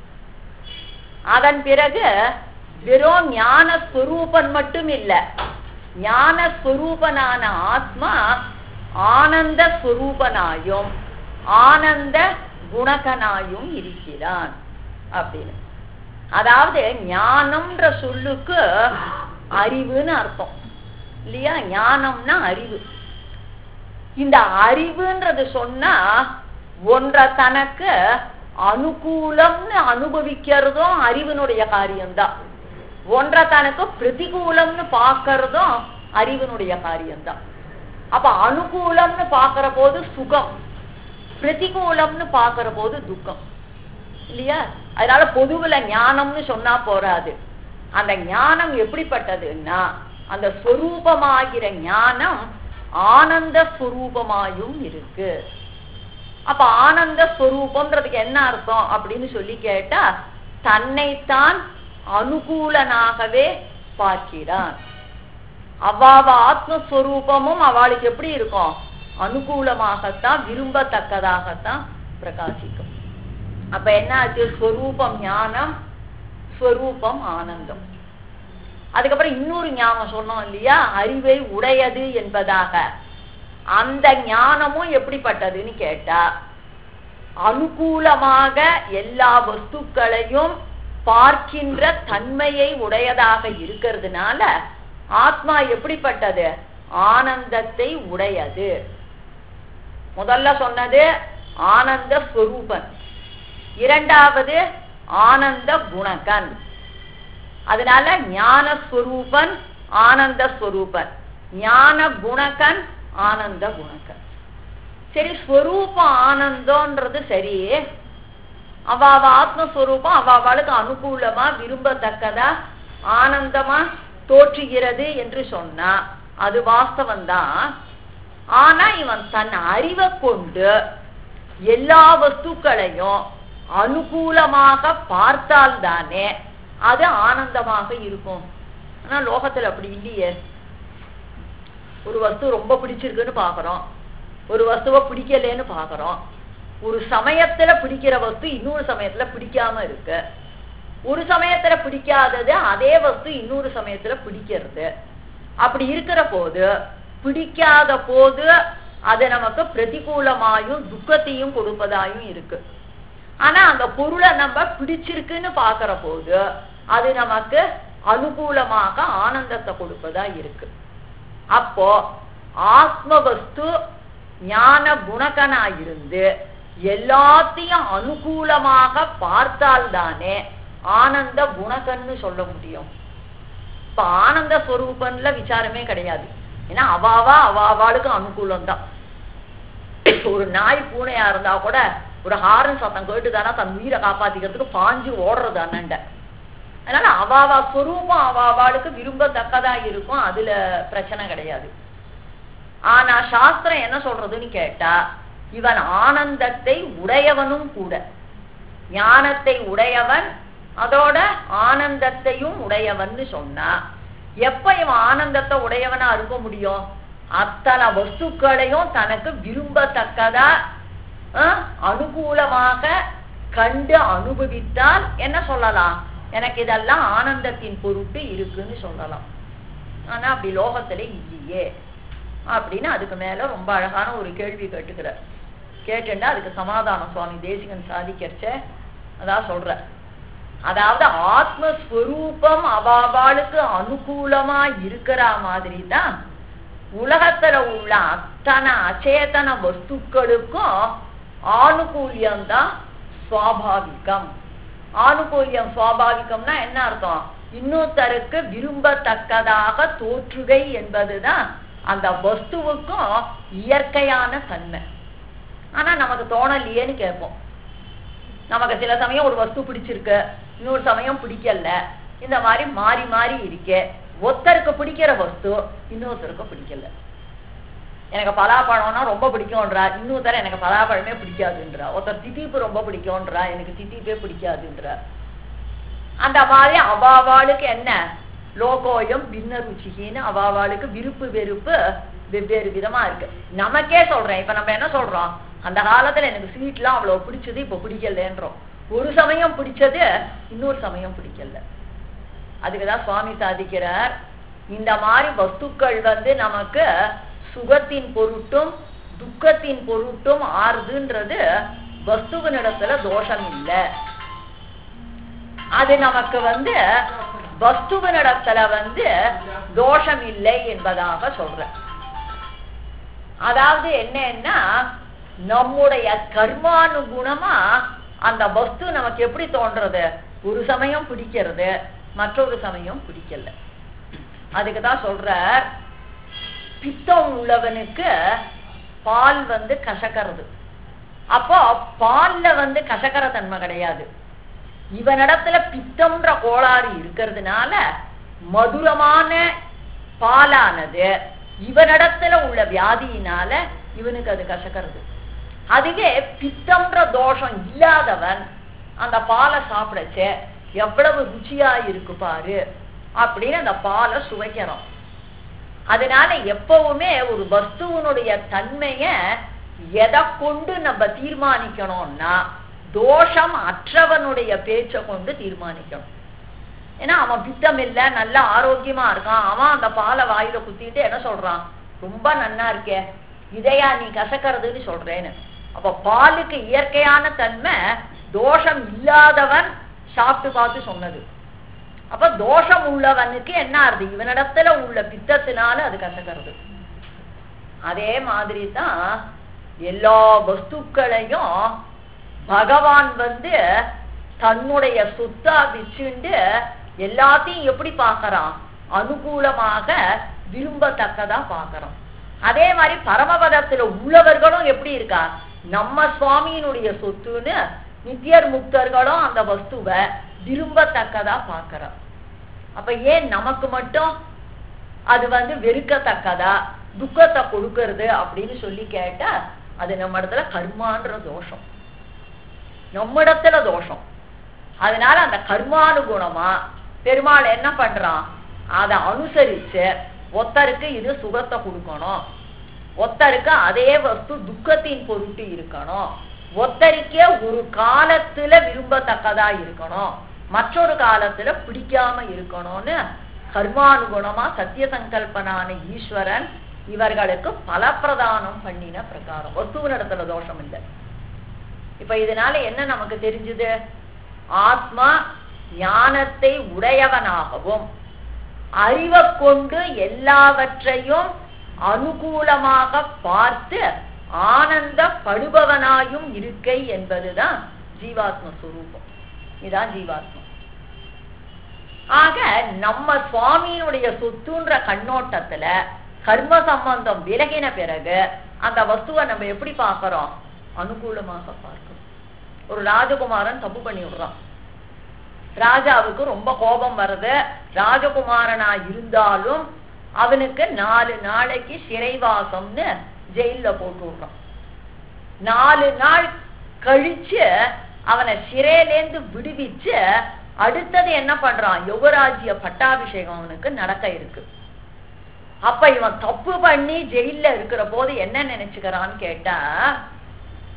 அதன் பிறகு வெறும் ஞான ஸ்வரூபன் மட்டும் இல்ல ஞான ஸ்வரூபனான ஆத்மா ஆனந்த ஸ்வரூபனாயும் ஆனந்த குணகனாயும் இருக்கிறான் அப்படின்னு அதாவது ஞானம்ன்ற சொல்லுக்கு அறிவுன்னு அர்த்தம் இல்லையா ஞானம்னா அறிவு இந்த அறிவுன்றது சொன்னா ஒன்றை தனக்கு அனுகூலம்னு அனுபவிக்கிறதும் அறிவினுடைய காரியம்தான் ஒன்றை தனக்கு பிரதிகூலம்னு பார்க்கறதும் அறிவினுடைய காரியம்தான் அப்ப அனுகூலம்னு பாக்குற போது சுகம் பிரதிகூலம்னு பாக்குற போது துக்கம் இல்லையா அதனால பொதுவுல ஞானம்னு சொன்னா போராது அந்த ஞானம் எப்படிப்பட்டதுன்னா அந்த ஸ்வரூபமாகிற ஞானம் ஆனந்த ஸ்வரூபமாயும் இருக்கு அப்ப ஆனந்த ஸ்வரூபம்ன்றதுக்கு என்ன அர்த்தம் அப்படின்னு சொல்லி கேட்டா தன்னைத்தான் அனுகூலனாகவே பார்க்கிறான் அவ்வாவ ஆத்மஸ்வரூபமும் அவளுக்கு எப்படி இருக்கும் அனுகூலமாகத்தான் விரும்பத்தக்கதாகத்தான் பிரகாசிக்கும் அப்ப என்ன ஆச்சு ஸ்வரூபம் ஞானம் ஸ்வரூபம் ஆனந்தம் அதுக்கப்புறம் இன்னொரு ஞானம் சொன்னோம் இல்லையா அறிவை உடையது என்பதாக அந்த ஞானமும் எப்படிப்பட்டதுன்னு கேட்டா அனுகூலமாக எல்லா வஸ்துக்களையும் பார்க்கின்ற தன்மையை உடையதாக இருக்கிறதுனால ஆத்மா எப்படிப்பட்டது ஆனந்தத்தை உடையது முதல்ல சொன்னது ஆனந்த ஸ்வரூபன் இரண்டாவது ஆனந்த குணகன் அதனால ஞான ஸ்வரூபன் ஆனந்த ஸ்வரூபன் ஞான குணகன் ஆனந்த குணகன் சரி ஸ்வரூப ஆனந்தம்ன்றது சரி அவ அவ ஆத்மஸ்வரூபம் அவ அவளுக்கு அனுகூலமா விரும்பத்தக்கதா ஆனந்தமா தோற்றுகிறது என்று சொன்னா அது வாஸ்தவம் தான் ஆனா இவன் தன் அறிவை கொண்டு எல்லா வஸ்துக்களையும் அனுகூலமாக பார்த்தால்தானே அது ஆனந்தமாக இருக்கும் ஆனா லோகத்துல அப்படி இல்லையே ஒரு வஸ்து ரொம்ப பிடிச்சிருக்குன்னு பாக்குறோம் ஒரு வஸ்துவை பிடிக்கலன்னு பாக்குறோம் ஒரு சமயத்துல பிடிக்கிற வஸ்து இன்னொரு சமயத்துல பிடிக்காம இருக்கு ஒரு சமயத்துல பிடிக்காதது அதே வஸ்து இன்னொரு சமயத்துல பிடிக்கிறது அப்படி இருக்கிற போது பிடிக்காத போது அது நமக்கு பிரதிகூலமாயும் துக்கத்தையும் கொடுப்பதாயும் இருக்கு ஆனா அந்த பொருளை நம்ம பிடிச்சிருக்குன்னு பாக்குற போது அது நமக்கு அனுகூலமாக ஆனந்தத்தை கொடுப்பதா இருக்கு அப்போ ஆத்ம வஸ்து ஞான குணகனா இருந்து எல்லாத்தையும் அனுகூலமாக பார்த்தால்தானே ஆனந்த குணகன்னு சொல்ல முடியும் இப்ப ஆனந்த ஸ்வரூபன்ல விசாரமே கிடையாது ஏன்னா அவாவா அவாவாளுக்கு அனுகூலம் தான் ஒரு நாய் பூனையா இருந்தா கூட ஒரு ஹாரன் சத்தம் கேட்டுதானா தன் உயிரை காப்பாத்திக்கிறதுக்கு பாஞ்சு ஓடுறது அண்ணண்ட அதனால அவாவா ஸ்வரூபம் அவாவாளுக்கு விரும்பத்தக்கதா இருக்கும் அதுல பிரச்சனை கிடையாது ஆனா சாஸ்திரம் என்ன சொல்றதுன்னு கேட்டா இவன் ஆனந்தத்தை உடையவனும் கூட ஞானத்தை உடையவன் அதோட ஆனந்தத்தையும் உடையவன்னு சொன்னா எப்ப இவன் ஆனந்தத்தை உடையவனா இருக்க முடியும் அத்தனை வஸ்துக்களையும் தனக்கு விரும்பத்தக்கதா அனுகூலமாக கண்டு அனுபவித்தால் என்ன சொல்லலாம் எனக்கு இதெல்லாம் ஆனந்தத்தின் பொருட்டு இருக்குன்னு சொல்லலாம் ஆனா அப்படி லோகத்துல இல்லையே அப்படின்னு அதுக்கு மேல ரொம்ப அழகான ஒரு கேள்வி கேட்டுக்கிறார் கேட்டுண்டா அதுக்கு சமாதானம் சுவாமி தேசிகன் சாதிக்கிறச்ச அதான் சொல்ற அதாவது ஆத்மஸ்வரூபம் அவாவாளுக்கு அனுகூலமா இருக்கிற மாதிரி தான் உலகத்துல உள்ள அத்தனை அச்சேதன வஸ்துக்களுக்கும் ஆனுகூல்யம் தான் சுவாபாவிகம் ஆனுகூல்யம் சுவாபாவிகம்னா என்ன அர்த்தம் இன்னொருத்தருக்கு விரும்பத்தக்கதாக தோற்றுகை என்பதுதான் அந்த வஸ்துவுக்கும் இயற்கையான தன்மை ஆனா நமக்கு தோணலையேன்னு கேட்போம் நமக்கு சில சமயம் ஒரு வஸ்து பிடிச்சிருக்கு இன்னொரு சமயம் பிடிக்கல இந்த மாதிரி மாறி மாறி இருக்கே ஒருத்தருக்கு பிடிக்கிற வஸ்து இன்னொருத்தருக்கு பிடிக்கல எனக்கு பலாப்பழம்னா ரொம்ப பிடிக்கும்ன்றா இன்னொருத்தர் எனக்கு பலாப்பழமே பிடிக்காதுன்றா ஒருத்தர் தித்திப்பு ரொம்ப பிடிக்கும்ன்றா எனக்கு தித்திப்பே பிடிக்காதுன்றா அந்த மாதிரி அவாவாளுக்கு என்ன லோகோயம் பின்ன ருச்சிகின்னு அவாவாளுக்கு விருப்பு வெறுப்பு வெவ்வேறு விதமா இருக்கு நமக்கே சொல்றேன் இப்ப நம்ம என்ன சொல்றோம் அந்த காலத்துல எனக்கு ஸ்வீட்லாம் அவ்வளவு பிடிச்சது இப்ப பிடிக்கலன்றோம் ஒரு சமயம் பிடிச்சது இன்னொரு சமயம் பிடிக்கல அதுக்குதான் சுவாமி சாதிக்கிறார் இந்த மாதிரி வஸ்துக்கள் வந்து நமக்கு சுகத்தின் பொருட்டும் துக்கத்தின் பொருட்டும் ஆறுதுன்றது வஸ்துவனிடத்துல தோஷம் இல்லை அது நமக்கு வந்து வஸ்துவனிடத்துல வந்து தோஷம் இல்லை என்பதாக சொல்ற அதாவது என்னன்னா நம்முடைய கர்மானுகுணமா அந்த வஸ்து நமக்கு எப்படி தோன்றது ஒரு சமயம் பிடிக்கிறது மற்றொரு சமயம் பிடிக்கல அதுக்குதான் சொல்ற பித்தம் உள்ளவனுக்கு பால் வந்து கசக்கிறது அப்போ பால்ல வந்து கசக்கர தன்மை கிடையாது இவனிடத்துல பித்தம்ன்ற கோளாறு இருக்கிறதுனால மதுரமான பாலானது இவனிடத்துல உள்ள வியாதியினால இவனுக்கு அது கசக்கிறது அதுவே பித்தம்ன்ற தோஷம் இல்லாதவன் அந்த பாலை சாப்பிடச்ச எவ்வளவு ருச்சியா இருக்கு பாரு அப்படின்னு அந்த பாலை சுவைக்கிறோம் அதனால எப்பவுமே ஒரு வஸ்துவனுடைய தன்மைய எதை கொண்டு நம்ம தீர்மானிக்கணும்னா தோஷம் அற்றவனுடைய பேச்சை கொண்டு தீர்மானிக்கணும் ஏன்னா அவன் பித்தம் இல்ல நல்ல ஆரோக்கியமா இருக்கான் அவன் அந்த பாலை வாயில குத்திட்டு என்ன சொல்றான் ரொம்ப நன்னா இருக்கே இதையா நீ கசக்கிறதுன்னு சொல்றேன்னு அப்ப பாலுக்கு இயற்கையான தன்மை தோஷம் இல்லாதவன் சாப்பிட்டு பார்த்து சொன்னது அப்ப தோஷம் உள்ளவனுக்கு என்ன ஆறுது இவனிடத்துல உள்ள பித்தத்தினால அது கசக்கிறது அதே மாதிரி தான் எல்லா வஸ்துக்களையும் பகவான் வந்து தன்னுடைய சொத்தா வச்சுண்டு எல்லாத்தையும் எப்படி பார்க்கறான் அனுகூலமாக விரும்பத்தக்கதா பார்க்கறான் அதே மாதிரி பரமபதத்துல உள்ளவர்களும் எப்படி இருக்கா நம்ம சுவாமியினுடைய சொத்துன்னு நித்தியர் முக்தர்களும் அந்த வஸ்துவை விரும்பத்தக்கதா பார்க்கறான் அப்ப ஏன் நமக்கு மட்டும் அது வந்து வெறுக்கத்தக்கதா துக்கத்தை கொடுக்கறது அப்படின்னு சொல்லி கேட்டா அது நம்ம இடத்துல கர்மான்ற தோஷம் நம்மிடத்துல தோஷம் அதனால அந்த கர்மானுகுணமா பெருமாள் என்ன பண்றான் அதை அனுசரிச்சு ஒத்தருக்கு இது சுகத்தை கொடுக்கணும் ஒத்தருக்கு அதே வஸ்து துக்கத்தின் பொருட்டு இருக்கணும் ஒத்தருக்கே ஒரு காலத்துல விரும்பத்தக்கதா இருக்கணும் மற்றொரு காலத்துல பிடிக்காம இருக்கணும்னு கர்மானுகுணமா சத்திய சங்கல்பனான ஈஸ்வரன் இவர்களுக்கு பலப்பிரதானம் பண்ணின பிரகாரம் வஸ்துவனிடத்துல தோஷம் இல்லை இப்ப இதனால என்ன நமக்கு தெரிஞ்சது ஆத்மா ஞானத்தை உடையவனாகவும் அறிவை கொண்டு எல்லாவற்றையும் அனுகூலமாக பார்த்து ஆனந்தப்படுபவனாயும் இருக்கை என்பதுதான் ஜீவாத்ம சுரூபம் இதான் ஜீவாத்மா ஆக நம்ம சுவாமியினுடைய சொத்துன்ற கண்ணோட்டத்துல கர்ம சம்பந்தம் விலகின பிறகு அந்த வஸ்துவை நம்ம எப்படி பார்க்கிறோம் அனுகூலமாக பார்க்கிறோம் ஒரு ராஜகுமாரன் தப்பு பண்ணி விடுறான் ராஜாவுக்கு ரொம்ப கோபம் வருது ராஜகுமாரனா இருந்தாலும் அவனுக்கு நாலு நாளைக்கு சிறைவாசம்னு ஜெயில போட்டு விடுறான் நாலு நாள் கழிச்சு அவனை சிறையிலேந்து விடுவிச்சு அடுத்தது என்ன பண்றான் யுவராஜ்ய பட்டாபிஷேகம் அவனுக்கு நடக்க இருக்கு அப்ப இவன் தப்பு பண்ணி ஜெயில இருக்கிற போது என்ன நினைச்சுக்கிறான்னு கேட்டா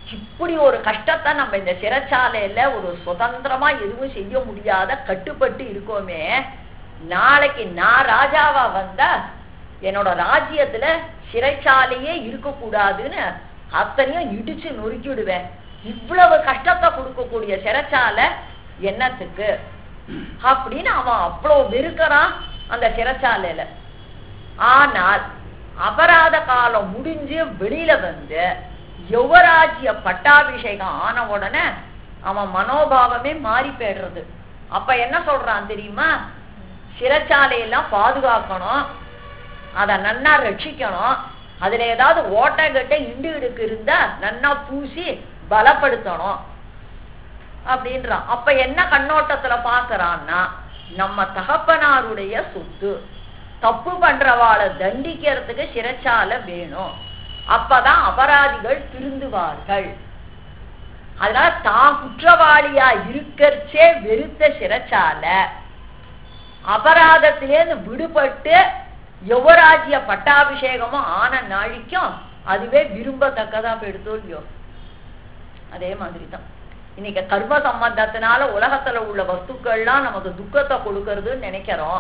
இப்படி ஒரு கஷ்டத்தை நம்ம இந்த சிறைச்சாலையில ஒரு சுதந்திரமா எதுவும் செய்ய முடியாத கட்டுப்பட்டு இருக்கோமே நாளைக்கு நான் ராஜாவா வந்தா என்னோட ராஜ்யத்துல சிறைச்சாலையே இருக்கக்கூடாதுன்னு அத்தனையும் இடிச்சு நொறுக்கிடுவேன் இவ்வளவு கஷ்டத்தை கொடுக்கக்கூடிய சிறைச்சாலை என்னத்துக்கு அப்படின்னு அவன் அவ்வளவு வெறுக்கிறான் அந்த சிறைச்சாலையில ஆனால் அபராத காலம் முடிஞ்சு வெளியில வந்து யுவராஜ்ய பட்டாபிஷேகம் ஆன உடனே அவன் மனோபாவமே மாறி போயிடுறது அப்ப என்ன சொல்றான் தெரியுமா சிறைச்சாலையெல்லாம் பாதுகாக்கணும் அதை நன்னா ரட்சிக்கணும் அதுல ஏதாவது ஓட்ட கட்ட இண்டு இடுக்கு இருந்தா நன்னா பூசி பலப்படுத்தணும் அப்படின்றான் அப்ப என்ன கண்ணோட்டத்துல பாக்குறான்னா நம்ம தகப்பனாருடைய சொத்து தப்பு பண்றவாளை தண்டிக்கிறதுக்கு சிறைச்சாலை வேணும் அப்பதான் அபராதிகள் திருந்துவார்கள் அதனால தான் குற்றவாளியா இருக்கறச்சே வெறுத்த சிறைச்சாலை அபராதத்திலேருந்து விடுபட்டு யுவராஜ்ய பட்டாபிஷேகமும் ஆன நாளைக்கும் அதுவே விரும்பத்தக்கதா போயிடுதோ இல்லையோ அதே மாதிரி தான் இன்னைக்கு கர்ம சம்பந்தத்தினால உலகத்துல உள்ள வஸ்துக்கள்லாம் நமக்கு துக்கத்தை கொடுக்கறதுன்னு நினைக்கிறோம்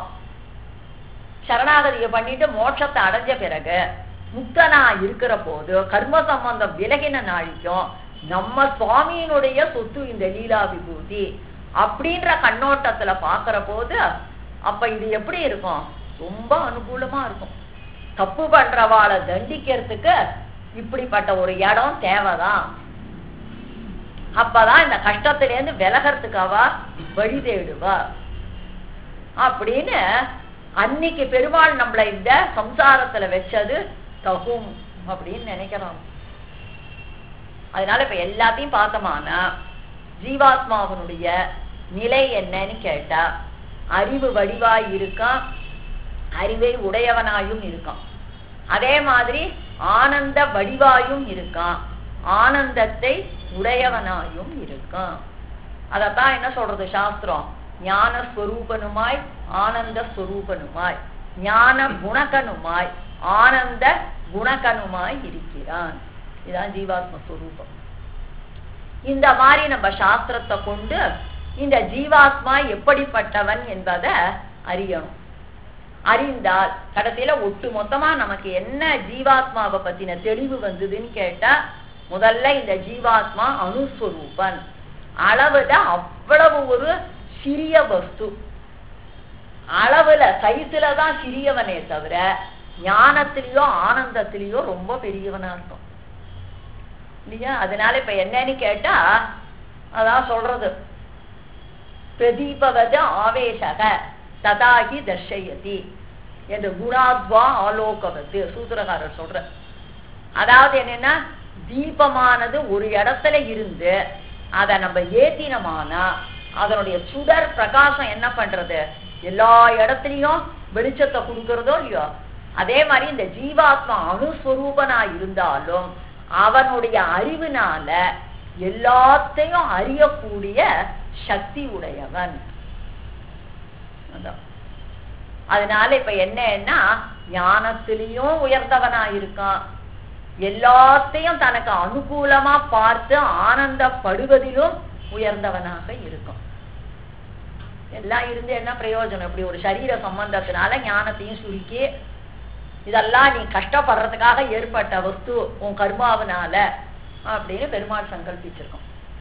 சரணாகதியை பண்ணிட்டு மோட்சத்தை அடைஞ்ச பிறகு முக்தனா இருக்கிற போது கர்ம சம்பந்தம் விலகின நாளைக்கும் நம்ம சுவாமியினுடைய சொத்து இந்த லீலா விபூதி அப்படின்ற கண்ணோட்டத்துல பாக்குற போது அப்ப இது எப்படி இருக்கும் ரொம்ப அனுகூலமா இருக்கும் தப்பு பண்றவாளை தண்டிக்கிறதுக்கு இப்படிப்பட்ட ஒரு இடம் தேவைதான் அப்பதான் இந்த கஷ்டத்திலேருந்து விலகிறதுக்காவா வழி தேடுவா அப்படின்னு அன்னைக்கு பெருமாள் நம்மள இந்த சம்சாரத்துல வச்சது தகும் அப்படின்னு நினைக்கிறான் அதனால இப்ப எல்லாத்தையும் பார்த்தோமானா ஜீவாத்மாவனுடைய நிலை என்னன்னு கேட்டா அறிவு வடிவாய் இருக்கான் அறிவை உடையவனாயும் இருக்கான் அதே மாதிரி ஆனந்த வடிவாயும் இருக்கான் ஆனந்தத்தை உடையவனாயும் இருக்கான் அதத்தான் என்ன சொல்றது சாஸ்திரம் ஞான ஸ்வரூபனுமாய் ஆனந்த ஸ்வரூபனுமாய் ஞான குணகனுமாய் ஆனந்த குணகனுமாய் இருக்கிறான் இதான் ஜீவாத்ம ஸ்வரூபம் இந்த மாதிரி நம்ம சாஸ்திரத்தை கொண்டு இந்த ஜீவாத்மா எப்படிப்பட்டவன் என்பதை அறியணும் அறிந்தால் கடைசியில ஒட்டு மொத்தமா நமக்கு என்ன ஜீவாத்மாவை பத்தின தெளிவு வந்ததுன்னு கேட்டா முதல்ல இந்த ஜீவாத்மா அணுஸ்வரூபன் அளவுல அவ்வளவு ஒரு சிறிய வஸ்து அளவுல சைஸ்ல தான் சிறியவனே தவிர ஞானத்திலேயோ ஆனந்தத்திலேயோ ரொம்ப பெரியவனா இருக்கும் இல்லையா அதனால இப்ப என்னன்னு கேட்டா அதான் சொல்றது பிரதீபவத ஆவேசக ததாகி தர்ஷயதி என்று குணாத்வா ஆலோகவது சூத்திரகாரர் சொல்ற அதாவது என்னன்னா தீபமானது ஒரு இடத்துல இருந்து அதை நம்ம ஏத்தினமானா அதனுடைய சுடர் பிரகாசம் என்ன பண்றது எல்லா இடத்துலயும் வெளிச்சத்தை கொடுக்கறதோ இல்லையோ அதே மாதிரி இந்த ஜீவாத்மா அணுஸ்வரூபனா இருந்தாலும் அவனுடைய அறிவினால எல்லாத்தையும் அறியக்கூடிய சக்தி உடையவன் அதான். அதனால இப்ப என்னன்னா ஞானத்திலையும் உயர்ந்தவனா இருக்கான் எல்லாத்தையும் தனக்கு அனுகூலமா பார்த்து ஆனந்தப்படுவதிலும் உயர்ந்தவனாக இருக்கும் எல்லாம் இருந்து என்ன பிரயோஜனம் இப்படி ஒரு சரீர சம்பந்தத்தினால ஞானத்தையும் சுருக்கி இதெல்லாம் நீ கஷ்டப்படுறதுக்காக ஏற்பட்ட வஸ்து உன் கர்மாவனால அப்படின்னு பெருமாள் சங்கல்பிச்சிருக்கோம்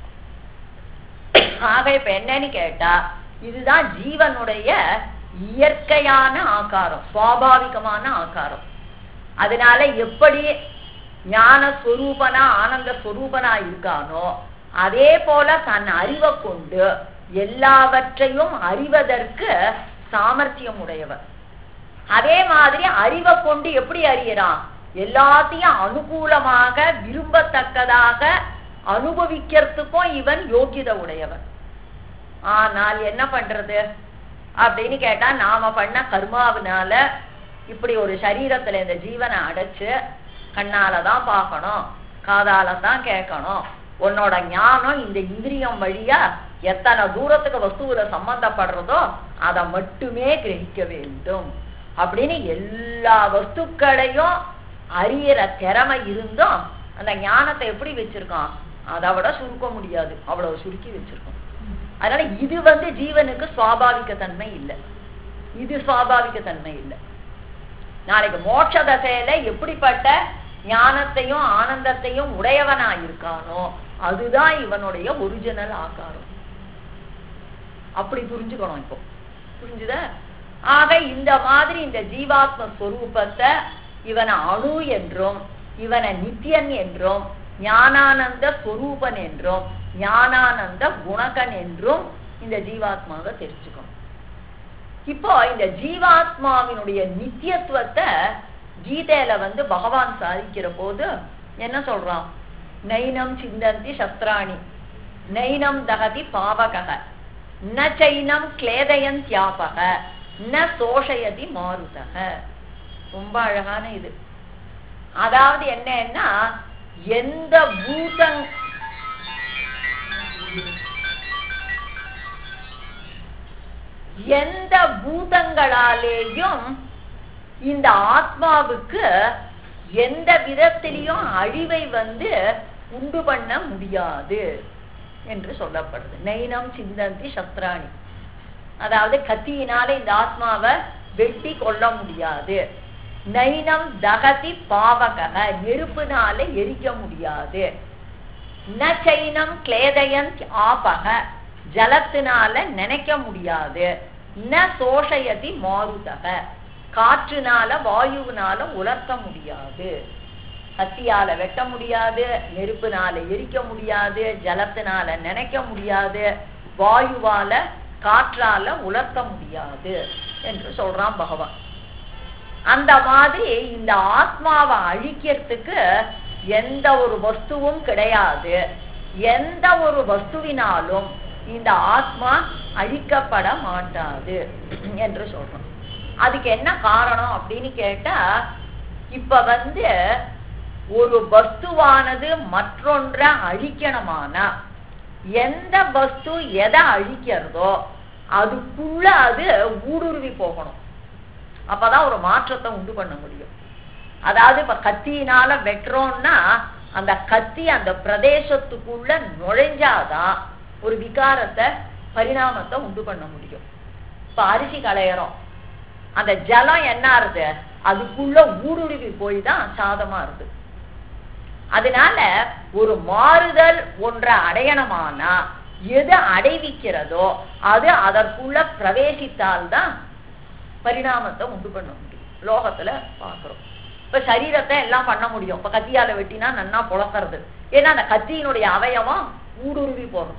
ஆக இப்ப என்னன்னு கேட்டா இதுதான் ஜீவனுடைய இயற்கையான ஆகாரம் சுவாபாவிகமான ஆகாரம் அதனால எப்படி ஞான ஸ்வரூபனா ஆனந்த ஸ்வரூபனா இருக்கானோ அதே போல தன் அறிவை கொண்டு எல்லாவற்றையும் அறிவதற்கு சாமர்த்தியம் உடையவர் அதே மாதிரி அறிவை கொண்டு எப்படி அறியறான் எல்லாத்தையும் அனுகூலமாக விரும்பத்தக்கதாக அனுபவிக்கிறதுக்கும் இவன் யோகித உடையவன் ஆனால் என்ன பண்றது அப்படின்னு கேட்டா நாம பண்ண கர்மாவினால இப்படி ஒரு சரீரத்துல இந்த ஜீவனை அடைச்சு கண்ணால தான் பார்க்கணும் காதால தான் கேட்கணும் உன்னோட ஞானம் இந்த இந்திரியம் வழியா எத்தனை தூரத்துக்கு வஸ்துவில சம்பந்தப்படுறதோ அதை மட்டுமே கிரகிக்க வேண்டும் அப்படின்னு எல்லா வஸ்துக்களையும் அறியற திறமை இருந்தும் அந்த ஞானத்தை எப்படி வச்சிருக்கான் அதை விட சுருக்க முடியாது அவ்வளவு சுருக்கி வச்சிருக்கோம் அதனால இது வந்து ஜீவனுக்கு சுவாபாவிக தன்மை இல்லை இது சுவாபாவிக தன்மை இல்லை நாளைக்கு மோட்ச தசையில எப்படிப்பட்ட ஞானத்தையும் ஆனந்தத்தையும் உடையவனா இருக்கானோ அதுதான் இவனுடைய ஒரிஜினல் ஆகாரம் அப்படி புரிஞ்சுக்கணும் இப்போ புரிஞ்சுதா ஆக இந்த மாதிரி இந்த ஜீவாத்ம ஸ்வரூபத்தை இவனை அணு என்றும் இவனை நித்தியன் என்றும் ஞானானந்த ஸ்வரூபன் என்றும் ஞானானந்த குணகன் என்றும் இந்த ஜீவாத்மாவை தெரிஞ்சுக்கணும் இப்போ இந்த ஜீவாத்மாவினுடைய நித்தியத்துவத்தை கீதையில வந்து பகவான் சாதிக்கிற போது என்ன சொல்றான் நைனம் சிந்தந்தி சஸ்திராணி நைனம் தகதி பாவகக ந சைனம் கிளேதயன் தியாபக ந சோஷயதி மாருதக ரொம்ப அழகான இது அதாவது என்னன்னா எந்த பூதங் எந்த பூதங்களாலேயும் இந்த ஆத்மாவுக்கு எந்த விதத்திலையும் அழிவை வந்து உண்டு பண்ண முடியாது என்று சொல்லப்படுது நைனம் சிந்தந்தி சத்ராணி அதாவது கத்தியினால இந்த ஆத்மாவை வெட்டி கொள்ள முடியாது நைனம் தகதி பாவகக நெருப்புனால எரிக்க முடியாது ந சைனம் கிளேதயன் ஆபக ஜலத்தினால நினைக்க முடியாது ந சோஷயதி மாருதக காற்றுனால வாயுவினால உலர்த்த முடியாது கத்தியால வெட்ட முடியாது நெருப்புனால எரிக்க முடியாது ஜலத்தினால நினைக்க முடியாது வாயுவால காற்றால உலர்த்த முடியாது என்று சொல்றான் பகவான் அந்த மாதிரி இந்த ஆத்மாவை அழிக்கிறதுக்கு எந்த ஒரு வஸ்துவும் கிடையாது எந்த ஒரு வஸ்துவினாலும் இந்த ஆத்மா அழிக்கப்பட மாட்டாது என்று சொல்றோம் அதுக்கு என்ன காரணம் அப்படின்னு கேட்டா இப்ப வந்து ஒரு வஸ்துவானது மற்றொன்றை அழிக்கணுமானா எந்த வஸ்து எதை அழிக்கிறதோ அதுக்குள்ள அது ஊடுருவி போகணும் அப்பதான் ஒரு மாற்றத்தை உண்டு பண்ண முடியும் அதாவது இப்ப கத்தியினால வெட்டுறோம்னா அந்த கத்தி அந்த பிரதேசத்துக்குள்ள நுழைஞ்சாதான் ஒரு விகாரத்தை பரிணாமத்தை உண்டு பண்ண முடியும் இப்ப அரிசி களையறோம் அந்த ஜலம் என்ன ஆறுது அதுக்குள்ள ஊடுருவி போய் தான் சாதமா இருக்கு அதனால ஒரு மாறுதல் ஒன்றை அடையணுமானா எது அடைவிக்கிறதோ அது அதற்குள்ள பிரவேசித்தால்தான் பரிணாமத்தை உண்டு பண்ண முடியும் லோகத்துல பாக்குறோம் இப்ப சரீரத்தை எல்லாம் பண்ண முடியும் இப்ப கத்தியால வெட்டினா நன்னா புழக்கிறது ஏன்னா அந்த கத்தியினுடைய அவயவம் ஊடுருவி போறது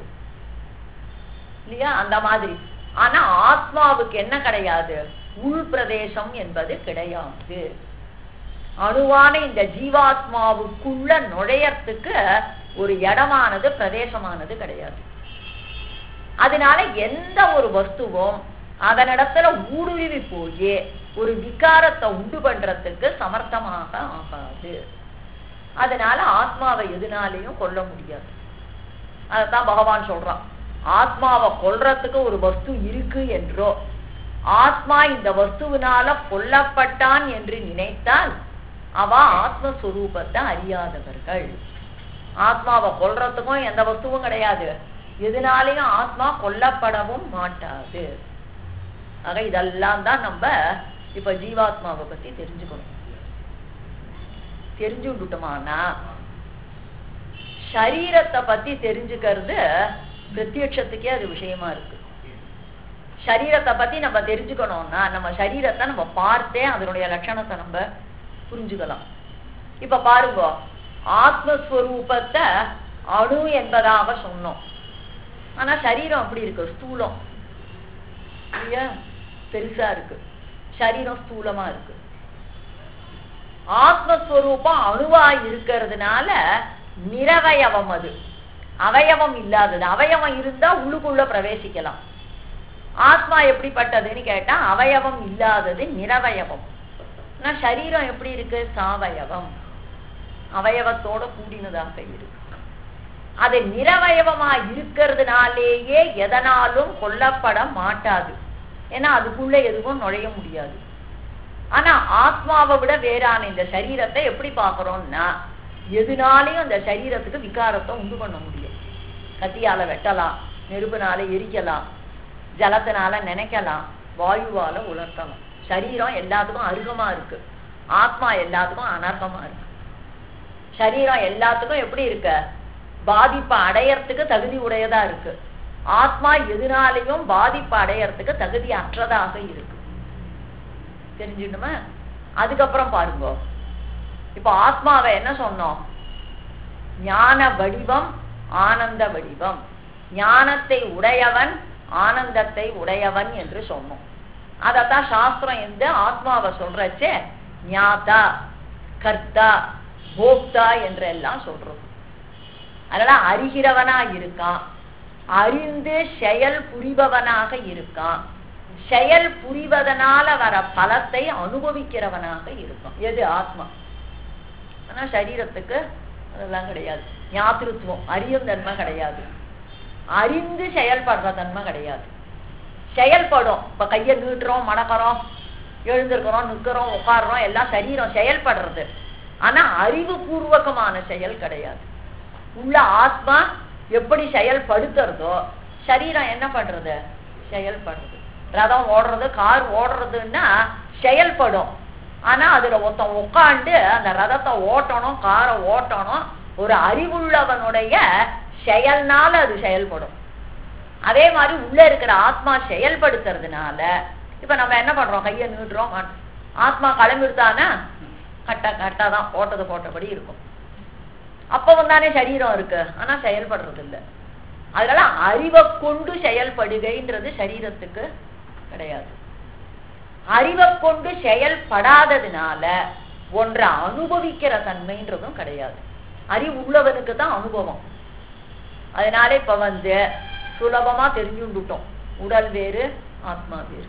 இல்லையா அந்த மாதிரி ஆனா ஆத்மாவுக்கு என்ன கிடையாது உள் பிரதேசம் என்பது கிடையாது அணுவான இந்த ஜீவாத்மாவுக்குள்ள நுழையறதுக்கு ஒரு இடமானது பிரதேசமானது கிடையாது அதனால எந்த ஒரு வஸ்துவும் அதனிடத்துல ஊடுருவி போய் ஒரு விகாரத்தை உண்டு பண்றதுக்கு சமர்த்தமாக ஆகாது அதனால ஆத்மாவை எதுனாலையும் கொல்ல முடியாது அதத்தான் பகவான் சொல்றான் ஆத்மாவை கொல்றதுக்கு ஒரு வஸ்து இருக்கு என்றோ ஆத்மா இந்த வஸ்துவினால கொல்லப்பட்டான் என்று நினைத்தால் அவ ஆத்மஸ்வரூபத்தை அறியாதவர்கள் ஆத்மாவை கொல்றதுக்கும் எந்த வஸ்துவும் கிடையாது எதனாலையும் ஆத்மா கொல்லப்படவும் மாட்டாது ஆக இதெல்லாம் தான் நம்ம இப்ப ஜீவாத்மாவை பத்தி தெரிஞ்சுக்கணும் தெரிஞ்சு விட்டுட்டோமானா சரீரத்தை பத்தி தெரிஞ்சுக்கிறது பிரத்யட்சத்துக்கே அது விஷயமா இருக்கு சரீரத்தை பத்தி நம்ம தெரிஞ்சுக்கணும்னா நம்ம சரீரத்தை நம்ம பார்த்தே அதனுடைய லட்சணத்தை நம்ம புரிஞ்சுக்கலாம் இப்ப பாருங்க ஆத்மஸ்வரூபத்தை அணு என்பதாக சொன்னோம் ஆனா சரீரம் அப்படி இருக்கு ஸ்தூலம் இல்லையா பெருசா இருக்கு சரீரம் ஸ்தூலமா இருக்கு ஆத்மஸ்வரூபம் அணுவா இருக்கிறதுனால நிரவயவம் அது அவயவம் இல்லாதது அவயவம் இருந்தா உள்ளுக்குள்ள பிரவேசிக்கலாம் ஆத்மா எப்படிப்பட்டதுன்னு கேட்டா அவயவம் இல்லாதது நிரவயவம் ஆனா சரீரம் எப்படி இருக்கு சாவயவம் அவயவத்தோட கூடினதாக இருக்கு அது நிரவயவமா இருக்கிறதுனாலேயே எதனாலும் கொல்லப்பட மாட்டாது ஏன்னா அதுக்குள்ள எதுவும் நுழைய முடியாது ஆனா ஆத்மாவை விட வேறான இந்த சரீரத்தை எப்படி பாக்குறோம்னா எதுனாலையும் அந்த சரீரத்துக்கு விகாரத்தை உண்டு பண்ண முடியும் கத்தியால வெட்டலாம் நெருப்புனால எரிக்கலாம் ஜலத்தினால நினைக்கலாம் வாயுவால உலர்த்தலாம் சரீரம் எல்லாத்துக்கும் அருகமா இருக்கு ஆத்மா எல்லாத்துக்கும் அனர்கமா இருக்கு சரீரம் எல்லாத்துக்கும் எப்படி இருக்க பாதிப்பை அடையறதுக்கு தகுதி உடையதா இருக்கு ஆத்மா எதுனாலையும் பாதிப்பு அடையறதுக்கு தகுதி அற்றதாக இருக்கு தெரிஞ்சுக்கணுமா அதுக்கப்புறம் பாருங்க இப்போ ஆத்மாவை என்ன சொன்னோம் ஞான வடிவம் ஆனந்த வடிவம் ஞானத்தை உடையவன் ஆனந்தத்தை உடையவன் என்று சொன்னோம் அதத்தான் சாஸ்திரம் எந்த ஆத்மாவை சொல்றச்சே ஞாதா கர்த்தா போக்தா என்றெல்லாம் சொல்றோம் அதனால அறிகிறவனா இருக்கான் அறிந்து செயல் புரிபவனாக இருக்கான் செயல் புரிவதனால வர பலத்தை அனுபவிக்கிறவனாக இருக்கும் எது ஆத்மா ஆனா சரீரத்துக்கு அதெல்லாம் கிடையாது ஞாபகத்துவம் அறியும் தன்மை கிடையாது அறிந்து செயல்படுற தன்மை கிடையாது செயல்படும் இப்ப கையை நீட்டுறோம் மடக்கிறோம் எழுந்திருக்கிறோம் நிற்கிறோம் உட்காடுறோம் எல்லாம் சரீரம் செயல்படுறது ஆனா அறிவுபூர்வகமான செயல் கிடையாது உள்ள ஆத்மா எப்படி செயல்படுத்துறதோ சரீரம் என்ன பண்றது செயல்படுறது ரதம் ஓடுறது கார் ஓடுறதுன்னா செயல்படும் ஆனா அதுல ஒருத்தன் உட்காந்து அந்த ரதத்தை ஓட்டணும் காரை ஓட்டணும் ஒரு அறிவுள்ளவனுடைய செயல்னால அது செயல்படும் அதே மாதிரி உள்ள இருக்கிற ஆத்மா செயல்படுத்துறதுனால இப்ப நம்ம என்ன பண்றோம் கையை நீட்டுறோம் ஆத்மா கிளம்பிடுத்தானே கட்ட கட்டா தான் போட்டது போட்டபடி இருக்கும் அப்பவும் தானே சரீரம் இருக்கு ஆனா செயல்படுறது இல்லை அதனால அறிவை கொண்டு செயல்படுகைன்றது சரீரத்துக்கு கிடையாது அறிவை கொண்டு செயல்படாததுனால ஒன்றை அனுபவிக்கிற தன்மைன்றதும் கிடையாது அறிவு உள்ளவனுக்கு தான் அனுபவம் அதனால இப்ப வந்து சுலபமா தெரிஞ்சுட்டோம் உடல் வேறு ஆத்மா வேறு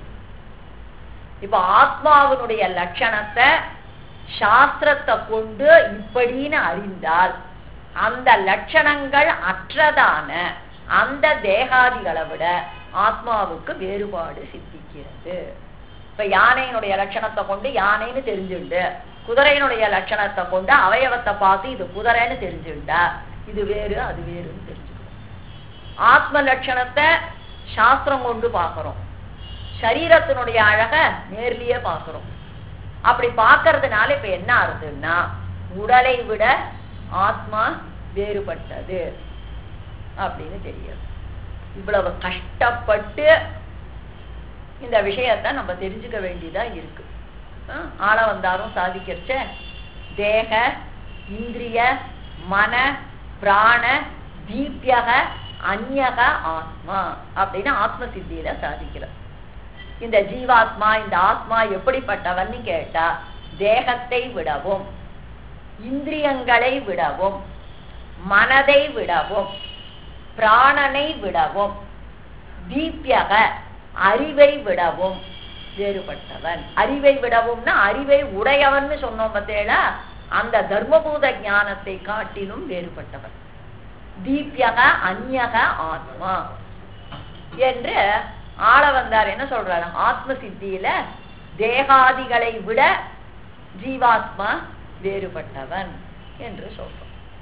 இப்ப ஆத்மாவினுடைய லட்சணத்தை சாஸ்திரத்தை கொண்டு இப்படின்னு அறிந்தால் அந்த லட்சணங்கள் அற்றதான அந்த தேகாதிகளை விட ஆத்மாவுக்கு வேறுபாடு சித்திக்கிறது இப்ப யானையினுடைய லட்சணத்தை கொண்டு யானைன்னு தெரிஞ்சுண்டு குதிரையினுடைய லட்சணத்தை கொண்டு அவயவத்தை பார்த்து இது குதிரைன்னு தெரிஞ்சுண்டா இது வேறு அது வேறுன்னு தெரிஞ்சுக்கணும் ஆத்ம லட்சணத்தை சாஸ்திரம் கொண்டு பார்க்கிறோம் சரீரத்தினுடைய அழக நேர்லயே பார்க்கிறோம் அப்படி பார்க்கறதுனால இப்ப என்ன ஆகுதுன்னா உடலை விட ஆத்மா வேறுபட்டது அப்படின்னு தெரியாது இவ்வளவு கஷ்டப்பட்டு இந்த விஷயத்த நம்ம தெரிஞ்சுக்க வேண்டியதா இருக்கு ஆள வந்தாரும் சாதிக்கிறச்ச தேக இந்திரிய மன பிராண தீபியக அந்யக ஆத்மா அப்படின்னு ஆத்ம சித்தியில சாதிக்கிறார் இந்த ஜீவாத்மா இந்த ஆத்மா எப்படிப்பட்டவன்னு கேட்டா தேகத்தை விடவும் இந்திரியங்களை விடவும் மனதை விடவும் பிராணனை விடவும் தீபியக அறிவை விடவும் வேறுபட்டவன் அறிவை விடவும்னா அறிவை உடையவன் சொன்னோம் பார்த்தேடா அந்த தர்மபூத ஞானத்தை காட்டிலும் வேறுபட்டவன் தீபியக அந்யக ஆத்மா என்று ஆள வந்தார் என்ன சொல்றாரு ஆத்ம சித்தியில தேகாதிகளை விட ஜீவாத்மா வேறுபட்டவன் என்று சொல்றோம்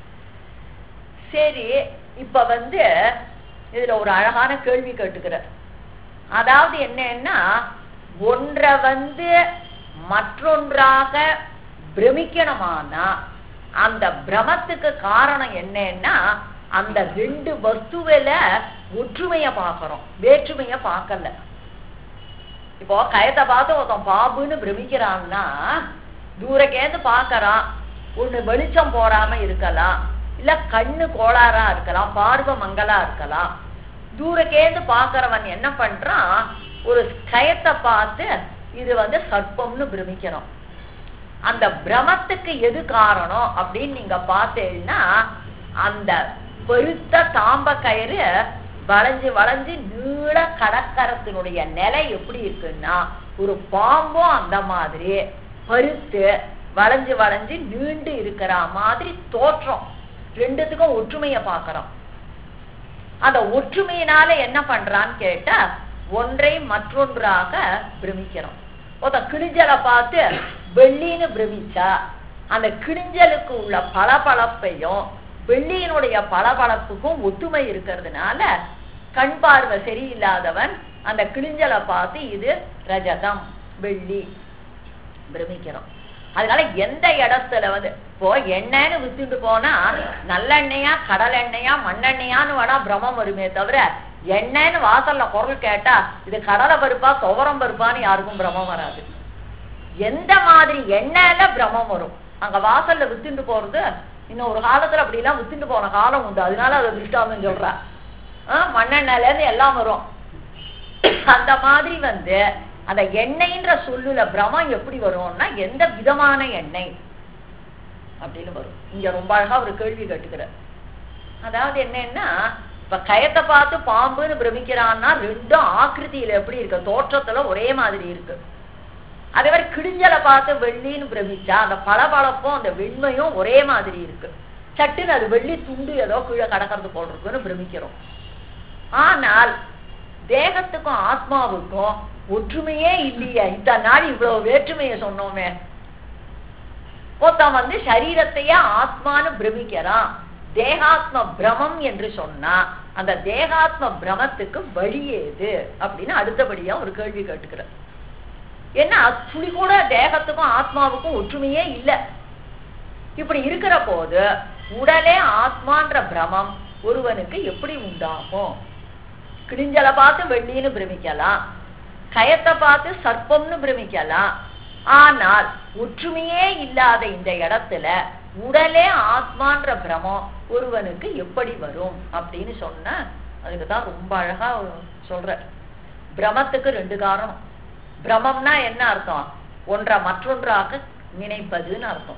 சரி இப்ப வந்து இதுல ஒரு அழகான கேள்வி கேட்டுக்கிற அதாவது என்னன்னா ஒன்றை வந்து மற்றொன்றாக பிரமிக்கணுமானா அந்த பிரமத்துக்கு காரணம் என்னன்னா அந்த ரெண்டு வஸ்துவில ஒற்றுமைய பாக்குறோம் வேற்றுமைய பார்க்கல இப்போ கயத்தை பார்த்து ஒருத்தன் பாம்புன்னு பிரமிக்கிறான்னா தூரக்கேந்து பாக்கறான் ஒண்ணு வெளிச்சம் போடாம இருக்கலாம் இல்ல கண்ணு கோளாறா இருக்கலாம் பார்வை மங்களா இருக்கலாம் தூரக்கேந்து பாக்குறவன் என்ன பண்றான் ஒரு கயத்தை பார்த்து இது வந்து சர்ப்பம்னு பிரமிக்கிறோம் அந்த பிரமத்துக்கு எது காரணம் அப்படின்னு நீங்க பார்த்தீங்கன்னா அந்த பெருத்த தாம்ப கயிறு வளைஞ்சு வளைஞ்சு நீள கடற்கரத்தினுடைய நிலை எப்படி இருக்குன்னா ஒரு பாம்பும் அந்த மாதிரி பருத்து வளைஞ்சு வளைஞ்சு நீண்டு இருக்கிற மாதிரி தோற்றம் ரெண்டுத்துக்கும் ஒற்றுமைய பாக்குறோம் அந்த ஒற்றுமையினால என்ன பண்றான்னு கேட்டா ஒன்றை மற்றொன்றாக பிரமிக்கிறோம் ஒருத்த கிழிஞ்சலை பார்த்து வெள்ளின்னு பிரமிச்சா அந்த கிழிஞ்சலுக்கு உள்ள பளபளப்பையும் வெள்ளியினுடைய பளபளப்புக்கும் ஒத்துமை இருக்கிறதுனால கண் பார்வை சரியில்லாதவன் அந்த கிழிஞ்சலை பார்த்து இது ரஜதம் வெள்ளி பிரமிக்கிறோம் அதனால எந்த இடத்துல வந்து இப்போ எண்ணெய்னு வித்துட்டு போனா நல்லெண்ணெயா கடல் எண்ணெயா மண்ணெண்ணெயான்னு வேணா பிரமம் வருமே தவிர எண்ணெய்னு வாசல்ல குரல் கேட்டா இது கடலை பருப்பா துவரம் பருப்பான்னு யாருக்கும் பிரமம் வராது எந்த மாதிரி எண்ணெயில பிரமம் வரும் அங்க வாசல்ல வித்துட்டு போறது இன்னும் ஒரு காலத்துல அப்படி எல்லாம் வித்துட்டு போன காலம் உண்டு அதனால அதை திருஷ்டாந்தம் சொல்றா ஆஹ் மண்ணெண்ணெயில இருந்து எல்லாம் வரும் அந்த மாதிரி வந்து அந்த எண்ணெய்ன்ற சொல்லுல பிரமம் எப்படி வரும்னா எந்த விதமான எண்ணெய் அப்படின்னு வரும் இங்க ரொம்ப அழகா ஒரு கேள்வி கேட்டுக்கிற அதாவது என்னன்னா இப்ப கயத்தை பார்த்து பாம்புன்னு பிரமிக்கிறான்னா ரெண்டும் ஆக்கிருதியில எப்படி இருக்கு தோற்றத்துல ஒரே மாதிரி இருக்கு அதே மாதிரி கிழிஞ்சலை பார்த்து வெள்ளின்னு பிரமிச்சா அந்த பளபளப்பும் அந்த வெண்மையும் ஒரே மாதிரி இருக்கு சட்டுன்னு அது வெள்ளி துண்டு ஏதோ கீழே கடக்கிறது போல் இருக்குன்னு பிரமிக்கிறோம் ஆனால் தேகத்துக்கும் ஆத்மாவுக்கும் ஒற்றுமையே இல்லையே இத்தனை நாள் இவ்வளவு வேற்றுமையை சொன்னோமே ஒருத்தன் வந்து சரீரத்தையே ஆத்மான்னு பிரமிக்கிறான் தேகாத்ம பிரமம் என்று சொன்னா அந்த தேகாத்ம பிரமத்துக்கு வழி ஏது அப்படின்னு அடுத்தபடியா ஒரு கேள்வி கேட்டுக்கிறேன் ஏன்னா துளி கூட தேகத்துக்கும் ஆத்மாவுக்கும் ஒற்றுமையே இல்லை இப்படி இருக்கிற போது உடலே ஆத்மான்ற பிரமம் ஒருவனுக்கு எப்படி உண்டாகும் கிழிஞ்சலை பார்த்து வெள்ளின்னு பிரமிக்கலாம் கயத்தை பார்த்து சர்ப்பம்னு பிரமிக்கலாம் ஆனால் ஒற்றுமையே இல்லாத இந்த இடத்துல உடலே ஆத்மான்ற பிரமம் ஒருவனுக்கு எப்படி வரும் அப்படின்னு சொன்ன அதுக்கு தான் ரொம்ப அழகா சொல்ற பிரமத்துக்கு ரெண்டு காரணம் பிரமம்னா என்ன அர்த்தம் ஒன்றை மற்றொன்றாக நினைப்பதுன்னு அர்த்தம்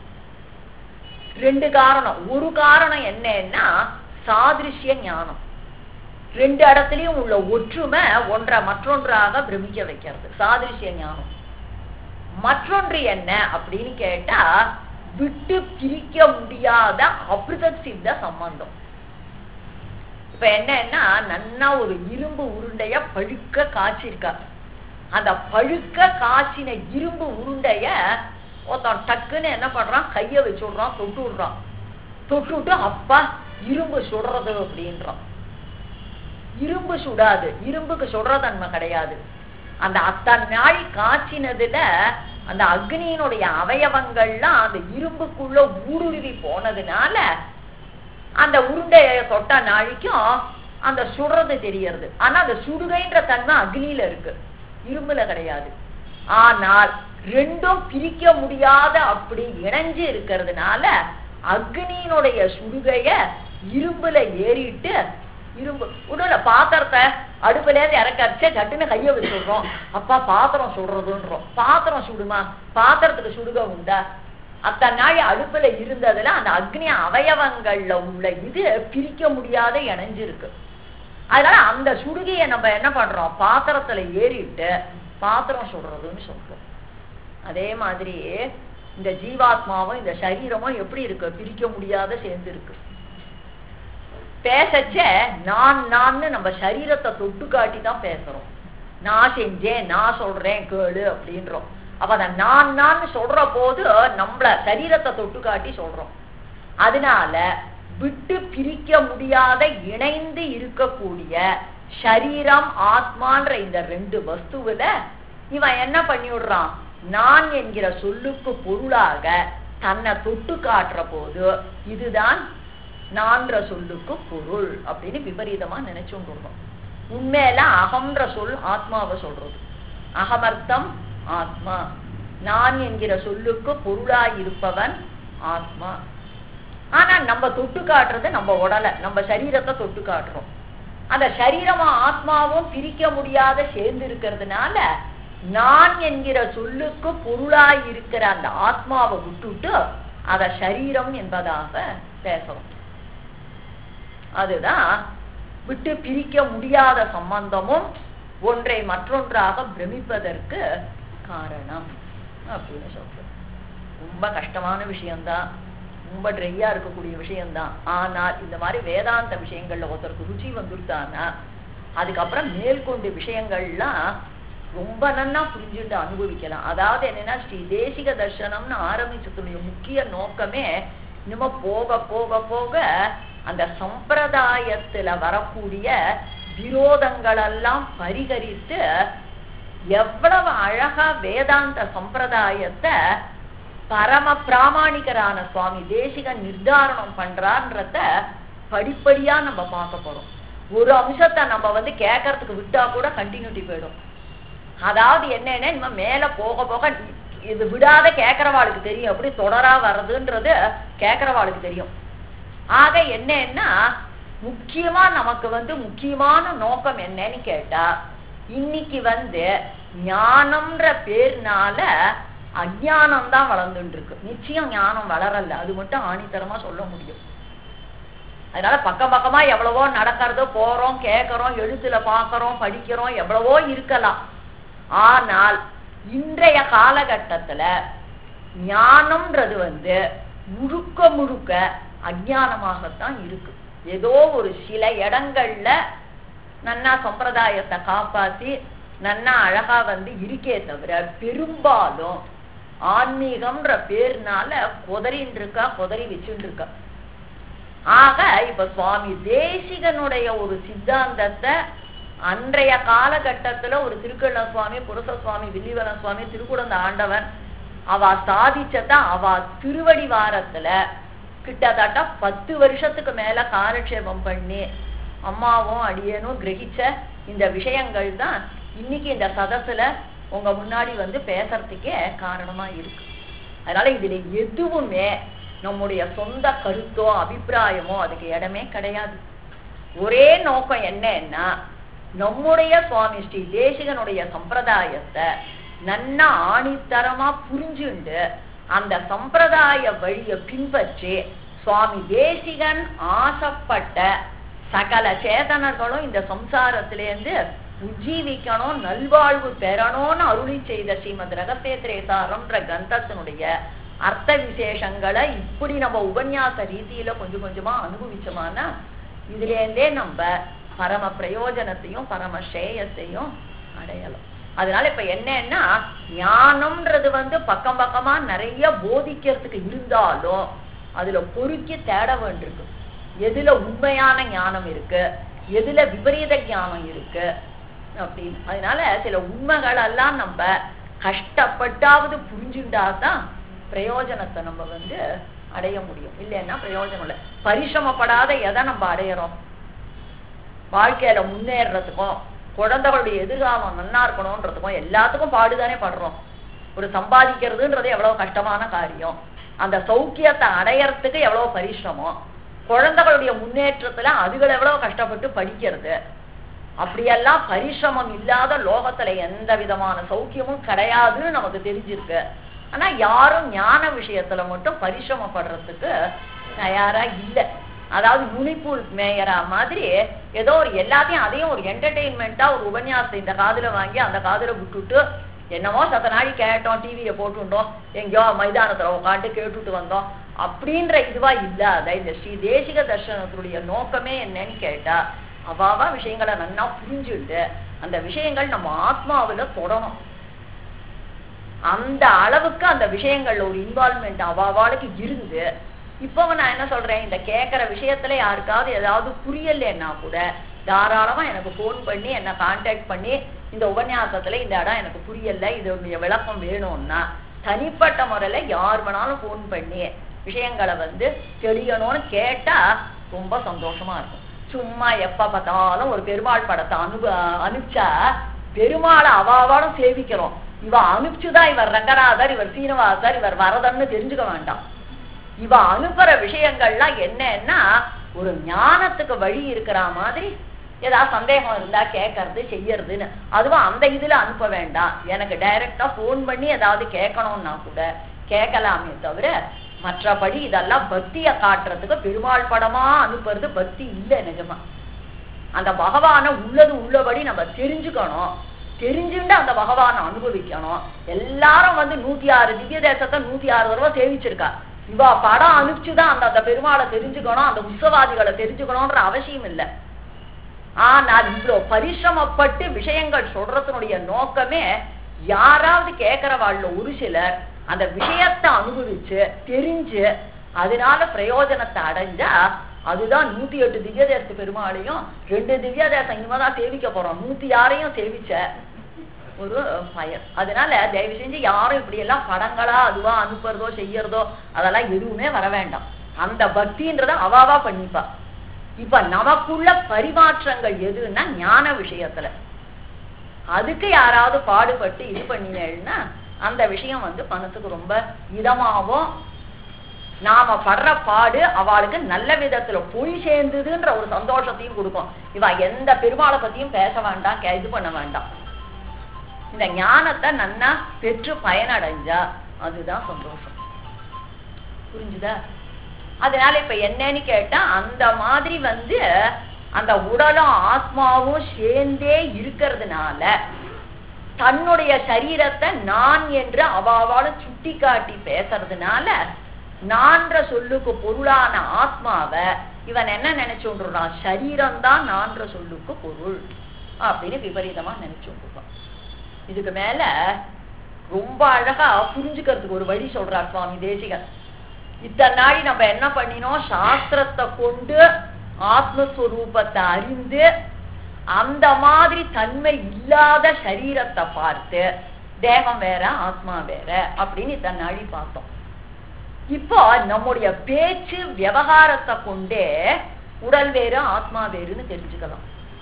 ரெண்டு காரணம் ஒரு காரணம் என்னன்னா சாதிருஷ்ய ஞானம் ரெண்டு இடத்துலயும் உள்ள ஒற்றுமை ஒன்றை மற்றொன்றாக பிரமிக்க வைக்கிறது சாதிருஷ்ய ஞானம் மற்றொன்று என்ன அப்படின்னு கேட்டா விட்டு பிரிக்க முடியாத அபிருத சித்த சம்பந்தம் இப்ப என்னன்னா நன்னா ஒரு இரும்பு உருண்டைய பழுக்க காய்ச்சிருக்கா அந்த பழுக்க காய்ச்சின இரும்பு உருண்டைய ஒருத்தன் டக்குன்னு என்ன பண்றான் கைய வச்சு விடுறான் தொட்டு விடுறான் தொட்டு விட்டு அப்பா இரும்பு சுடுறது அப்படின்றான் இரும்பு சுடாது இரும்புக்கு சுடுற தன்மை கிடையாது அந்த அத்தனை நாள் காய்ச்சினதுல அந்த அக்னியினுடைய அவயவங்கள்லாம் அந்த இரும்புக்குள்ள ஊடுருவி போனதுனால அந்த உருண்டைய தொட்ட நாளைக்கும் அந்த சுடுறது தெரியறது ஆனா அந்த சுடுகைன்ற தன்மை அக்னியில இருக்கு இரும்புல கிடையாது ஆனால் ரெண்டும் பிரிக்க முடியாத அப்படி இணைஞ்சு இருக்கிறதுனால அக்னியினுடைய சுடுகைய இரும்புல ஏறிட்டு இரும்பு உடல பாத்திரத்தை அடுப்புல இருந்து இறக்கரிச்சே சட்டுன்னு கைய வச்சுடுறோம் அப்பா பாத்திரம் சுடுறதுன்றோம் பாத்திரம் சுடுமா பாத்திரத்துக்கு சுடுக உண்டா அத்தனை நாள் அடுப்புல இருந்ததுல அந்த அக்னி அவயவங்கள்ல உள்ள இது பிரிக்க முடியாத இணைஞ்சிருக்கு அதனால அந்த சுடுகையை நம்ம என்ன பண்றோம் பாத்திரத்துல ஏறிட்டு பாத்திரம் சுடுறதுன்னு சொல்றோம் அதே மாதிரி இந்த ஜீவாத்மாவும் இந்த சரீரமும் எப்படி இருக்கு பிரிக்க முடியாத சேர்ந்து இருக்கு பேசச்ச நான் நான்னு நம்ம சரீரத்தை தொட்டு காட்டி தான் பேசுறோம் நான் செஞ்சேன் நான் சொல்றேன் கேளு அப்படின்றோம் அப்ப அந்த நான் நான் சொல்ற போது நம்மள சரீரத்தை தொட்டு காட்டி சொல்றோம் அதனால விட்டு பிரிக்க முடியாத இணைந்து இருக்கக்கூடிய சரீரம் ஆத்மான்ற இந்த ரெண்டு வஸ்துவில இவன் என்ன பண்ணி விடுறான் நான் என்கிற சொல்லுக்கு பொருளாக தன்னை தொட்டு காட்டுற போது இதுதான் நான்ற சொல்லுக்கு பொருள் அப்படின்னு விபரீதமா நினைச்சுருந்தோம் உண்மையில அகம்ன்ற சொல் ஆத்மாவை சொல்றது அகமர்த்தம் ஆத்மா நான் என்கிற சொல்லுக்கு பொருளாயிருப்பவன் ஆத்மா ஆனா நம்ம தொட்டு காட்டுறது நம்ம உடலை நம்ம சரீரத்தை தொட்டு காட்டுறோம் அந்த சரீரமும் ஆத்மாவும் பிரிக்க முடியாத சேர்ந்து இருக்கிறதுனால நான் என்கிற சொல்லுக்கு பொருளாய் இருக்கிற அந்த ஆத்மாவை விட்டுட்டு அத சரீரம் என்பதாக பேசுறோம் அதுதான் விட்டு பிரிக்க முடியாத சம்பந்தமும் ஒன்றை மற்றொன்றாக பிரமிப்பதற்கு காரணம் அப்படின்னு சொல்றோம் ரொம்ப கஷ்டமான விஷயம்தான் ரொம்ப ட்ரையா இருக்கக்கூடிய விஷயம்தான் ஆனால் இந்த மாதிரி வேதாந்த விஷயங்கள்ல ஒருத்தருக்கு ருச்சி வந்துருத்தானா அதுக்கப்புறம் மேற்கொண்டு விஷயங்கள்லாம் ரொம்ப நன்னா புரிஞ்சுட்டு அனுபவிக்கலாம் அதாவது என்னன்னா ஸ்ரீ தேசிக தர்சனம்னு ஆரம்பிச்சதுடைய முக்கிய நோக்கமே இனிமே போக போக போக அந்த சம்பிரதாயத்துல வரக்கூடிய விரோதங்கள் எல்லாம் பரிகரித்து எவ்வளவு அழகா வேதாந்த சம்பிரதாயத்தை பரம பிராமணிகரான சுவாமி தேசிகன் நிர்தாரணம் பண்றான்றத படிப்படியா நம்ம பார்க்க போறோம் ஒரு அம்சத்தை நம்ம வந்து கேட்கறதுக்கு விட்டா கூட கண்டினியூட்டி போயிடும் அதாவது என்னன்னா நம்ம மேல போக போக இது விடாத கேட்கறவாளுக்கு தெரியும் எப்படி தொடரா வர்றதுன்றது கேட்கறவாளுக்கு தெரியும் ஆக என்னன்னா முக்கியமா நமக்கு வந்து முக்கியமான நோக்கம் என்னன்னு கேட்டா இன்னைக்கு வந்து ஞானம்ன்ற பேர்னால அஜானம் தான் வளர்ந்துட்டு இருக்கு நிச்சயம் ஞானம் வளரல அது மட்டும் ஆணித்தரமா சொல்ல முடியும் அதனால பக்கம் பக்கமா எவ்வளவோ நடக்கிறது போறோம் கேட்கறோம் எழுத்துல பாக்குறோம் படிக்கிறோம் எவ்வளவோ இருக்கலாம் ஆனால் இன்றைய காலகட்டத்துல ஞானம்ன்றது வந்து முழுக்க முழுக்க அஜானமாகத்தான் இருக்கு ஏதோ ஒரு சில இடங்கள்ல நன்னா சம்பிரதாயத்தை காப்பாத்தி நன்னா அழகா வந்து இருக்கே தவிர பெரும்பாலும் ஆன்மீகம்ன்ற பேர்னால கொதறின்னு இருக்கா கொதறி வச்சுட்டு இருக்கா ஆக இப்ப சுவாமி தேசிகனுடைய ஒரு சித்தாந்தத்தை அன்றைய காலகட்டத்துல ஒரு திருக்கள்ள சுவாமி புருஷ சுவாமி வில்லிவரம் சுவாமி திருக்குடந்த ஆண்டவன் அவ சாதிச்சத அவ திருவடி வாரத்துல கிட்டத்தட்ட பத்து வருஷத்துக்கு மேல காலக்ஷேபம் பண்ணி அம்மாவும் அடியனும் கிரகிச்ச இந்த விஷயங்கள் தான் இன்னைக்கு இந்த சதசுல உங்க முன்னாடி வந்து பேசுறதுக்கே காரணமா இருக்கு அதனால இதுல எதுவுமே நம்முடைய சொந்த கருத்தோ அபிப்பிராயமோ அதுக்கு இடமே கிடையாது ஒரே நோக்கம் என்னன்னா நம்முடைய சுவாமி ஸ்ரீ தேசிகனுடைய சம்பிரதாயத்தை நன்னா ஆணித்தரமா புரிஞ்சுண்டு அந்த சம்பிரதாய வழிய பின்பற்றி சுவாமி தேசிகன் ஆசைப்பட்ட சகல சேதனர்களும் இந்த சம்சாரத்திலேருந்து உஜ்ஜீவிக்கணும் நல்வாழ்வு பெறணும்னு அருளி செய்த ஸ்ரீமத் ரகசேத்ரேசாரம்ன்ற கிரந்தத்தினுடைய அர்த்த விசேஷங்களை இப்படி நம்ம உபன்யாச ரீதியில கொஞ்சம் கொஞ்சமா அனுபவிச்சோமானா இதுல இருந்தே நம்ம பரம பிரயோஜனத்தையும் பரம ஸ்ரேயத்தையும் அடையலாம் அதனால இப்ப என்னன்னா ஞானம்ன்றது வந்து பக்கம் பக்கமா நிறைய போதிக்கிறதுக்கு இருந்தாலும் அதுல பொறுக்கி தேட வேண்டியிருக்கு எதுல உண்மையான ஞானம் இருக்கு எதுல விபரீத ஞானம் இருக்கு அப்படின்னு அதனால சில உண்மைகள் எல்லாம் நம்ம கஷ்டப்பட்டாவது புரிஞ்சுட்டாதான் பிரயோஜனத்தை நம்ம வந்து அடைய முடியும் இல்லைன்னா பிரயோஜனம் இல்லை பரிசிரமப்படாத எதை நம்ம அடையிறோம் வாழ்க்கையில முன்னேறதுக்கும் குழந்தைகளுடைய எதிர்காலம் நன்னா இருக்கணும்ன்றதுக்கும் எல்லாத்துக்கும் பாடுதானே படுறோம் ஒரு சம்பாதிக்கிறதுன்றது எவ்வளவு கஷ்டமான காரியம் அந்த சௌக்கியத்தை அடையறதுக்கு எவ்வளவு பரிசிரமம் குழந்தைகளுடைய முன்னேற்றத்துல அதுகள் எவ்வளவு கஷ்டப்பட்டு படிக்கிறது அப்படியெல்லாம் பரிசிரமம் இல்லாத லோகத்துல எந்த விதமான சௌக்கியமும் கிடையாதுன்னு நமக்கு தெரிஞ்சிருக்கு ஆனா யாரும் ஞான விஷயத்துல மட்டும் பரிசிரமப்படுறதுக்கு தயாரா இல்லை அதாவது யூனிபூல் மேயரா மாதிரி ஏதோ ஒரு எல்லாத்தையும் அதையும் ஒரு என்டர்டெயின்மெண்ட்டா ஒரு உபன்யாசத்தை இந்த காதுல வாங்கி அந்த காதுல விட்டுட்டு என்னமோ சத்த நாளி கேட்டோம் டிவியை போட்டுட்டோம் எங்கேயோ மைதானத்துல உட்காந்து கேட்டுட்டு வந்தோம் அப்படின்ற இதுவா இல்லாத இந்த ஸ்ரீ தேசிக தர்சனத்துடைய நோக்கமே என்னன்னு கேட்டா அவாவா விஷயங்களை நன்னா புரிஞ்சுட்டு அந்த விஷயங்கள் நம்ம ஆத்மாவில தொடணும் அந்த அளவுக்கு அந்த விஷயங்கள்ல ஒரு இன்வால்மெண்ட் அவாவாளுக்கு இருந்து இப்போ நான் என்ன சொல்றேன் இந்த கேட்கிற விஷயத்துல யாருக்காவது ஏதாவது புரியலன்னா கூட தாராளமா எனக்கு ஃபோன் பண்ணி என்ன கான்டாக்ட் பண்ணி இந்த உபன்யாசத்துல இந்த இடம் எனக்கு புரியல இதனுடைய விளக்கம் வேணும்னா தனிப்பட்ட முறையில யார் வேணாலும் ஃபோன் பண்ணி விஷயங்களை வந்து தெளியணும்னு கேட்டா ரொம்ப சந்தோஷமா இருக்கும் சும்மா எப்ப பார்த்தாலும் ஒரு பெருமாள் படத்தை அனுப அனுப்பிச்சா பெருமாளை அவாவாலும் சேவிக்கிறோம் இவ அனுப்பிச்சுதான் இவர் ரங்கநாதர் இவர் சீனிவாசர் இவர் வரதன்னு தெரிஞ்சுக்க வேண்டாம் இவ அனுப்புற விஷயங்கள்லாம் என்னன்னா ஒரு ஞானத்துக்கு வழி இருக்கிற மாதிரி ஏதாவது சந்தேகம் இருந்தா கேட்கறது செய்யறதுன்னு அதுவும் அந்த இதுல அனுப்ப வேண்டாம் எனக்கு டைரக்டா போன் பண்ணி ஏதாவது கேட்கணும்னா கூட கேட்கலாமே தவிர மற்றபடி இதெல்லாம் பக்திய காட்டுறதுக்கு பெருமாள் படமா அனுப்புறது பக்தி இல்லை நிஜமா அந்த பகவானை உள்ளது உள்ளபடி நம்ம தெரிஞ்சுக்கணும் தெரிஞ்சுட்டு அந்த பகவானை அனுபவிக்கணும் எல்லாரும் வந்து நூத்தி ஆறு திவ்ய தேசத்தை நூத்தி ஆறு தடவை சேவிச்சிருக்கா இவ படம் அனுப்பிச்சுதான் அந்த அந்த பெருமாளை தெரிஞ்சுக்கணும் அந்த உற்சவாதிகளை தெரிஞ்சுக்கணும்ன்ற அவசியம் இல்லை ஆனால் இவ்வளவு பரிசிரமப்பட்டு விஷயங்கள் சொல்றதுனுடைய நோக்கமே யாராவது கேட்கிறவாள்ல ஒரு சிலர் அந்த விஷயத்தை அனுபவிச்சு தெரிஞ்சு அதனால பிரயோஜனத்தை அடைஞ்சா அதுதான் நூத்தி எட்டு திவ்ய தேசத்து பெருமாளையும் ரெண்டு திவ்ய தேசம் இனிமேதான் சேவிக்க போறோம் நூத்தி யாரையும் சேவிச்ச ஒரு பயன் அதனால தயவு செஞ்சு யாரும் இப்படி எல்லாம் படங்களா அதுவா அனுப்புறதோ செய்யறதோ அதெல்லாம் எதுவுமே வர வேண்டாம் அந்த பக்தின்றத அவாவா பண்ணிப்பா இப்ப நமக்குள்ள பரிமாற்றங்கள் எதுன்னா ஞான விஷயத்துல அதுக்கு யாராவது பாடுபட்டு இது பண்ணினேன்னா அந்த விஷயம் வந்து மனசுக்கு ரொம்ப இதமாவும் நாம படுற பாடு அவளுக்கு நல்ல விதத்துல போய் சேர்ந்ததுன்ற ஒரு சந்தோஷத்தையும் கொடுக்கும் இவ எந்த பெருமாளை பத்தியும் பேச வேண்டாம் கே- இது பண்ண வேண்டாம் இந்த ஞானத்தை நன்னா பெற்று பயனடைஞ்சா அதுதான் சந்தோஷம் புரிஞ்சுதா அதனால இப்ப என்னன்னு கேட்டா அந்த மாதிரி வந்து அந்த உடலும் ஆத்மாவும் சேர்ந்தே இருக்கிறதுனால தன்னுடைய சரீரத்தை நான் என்று அவாவால சுட்டி காட்டி பேசுறதுனால நான்ற சொல்லுக்கு பொருளான ஆத்மாவை இவன் என்ன நினைச்சுன்றான் சரீரம் தான் நான்ற சொல்லுக்கு பொருள் அப்படின்னு விபரீதமா நினைச்சுருப்பான் இதுக்கு மேல ரொம்ப அழகா புரிஞ்சுக்கிறதுக்கு ஒரு வழி சொல்றார் சுவாமி தேசிகன் இத்தனை நாளி நம்ம என்ன பண்ணினோம் சாஸ்திரத்தை கொண்டு ஆத்மஸ்வரூபத்தை அறிந்து அந்த மாதிரி தன்மை இல்லாத சரீரத்தை பார்த்து தேகம் வேற ஆத்மா வேற அப்படின்னு இத்தனை நாளி பார்த்தோம் இப்போ நம்முடைய பேச்சு விவகாரத்தை கொண்டே உடல் வேறு ஆத்மா வேறுன்னு தெரிஞ்சுக்கலாம்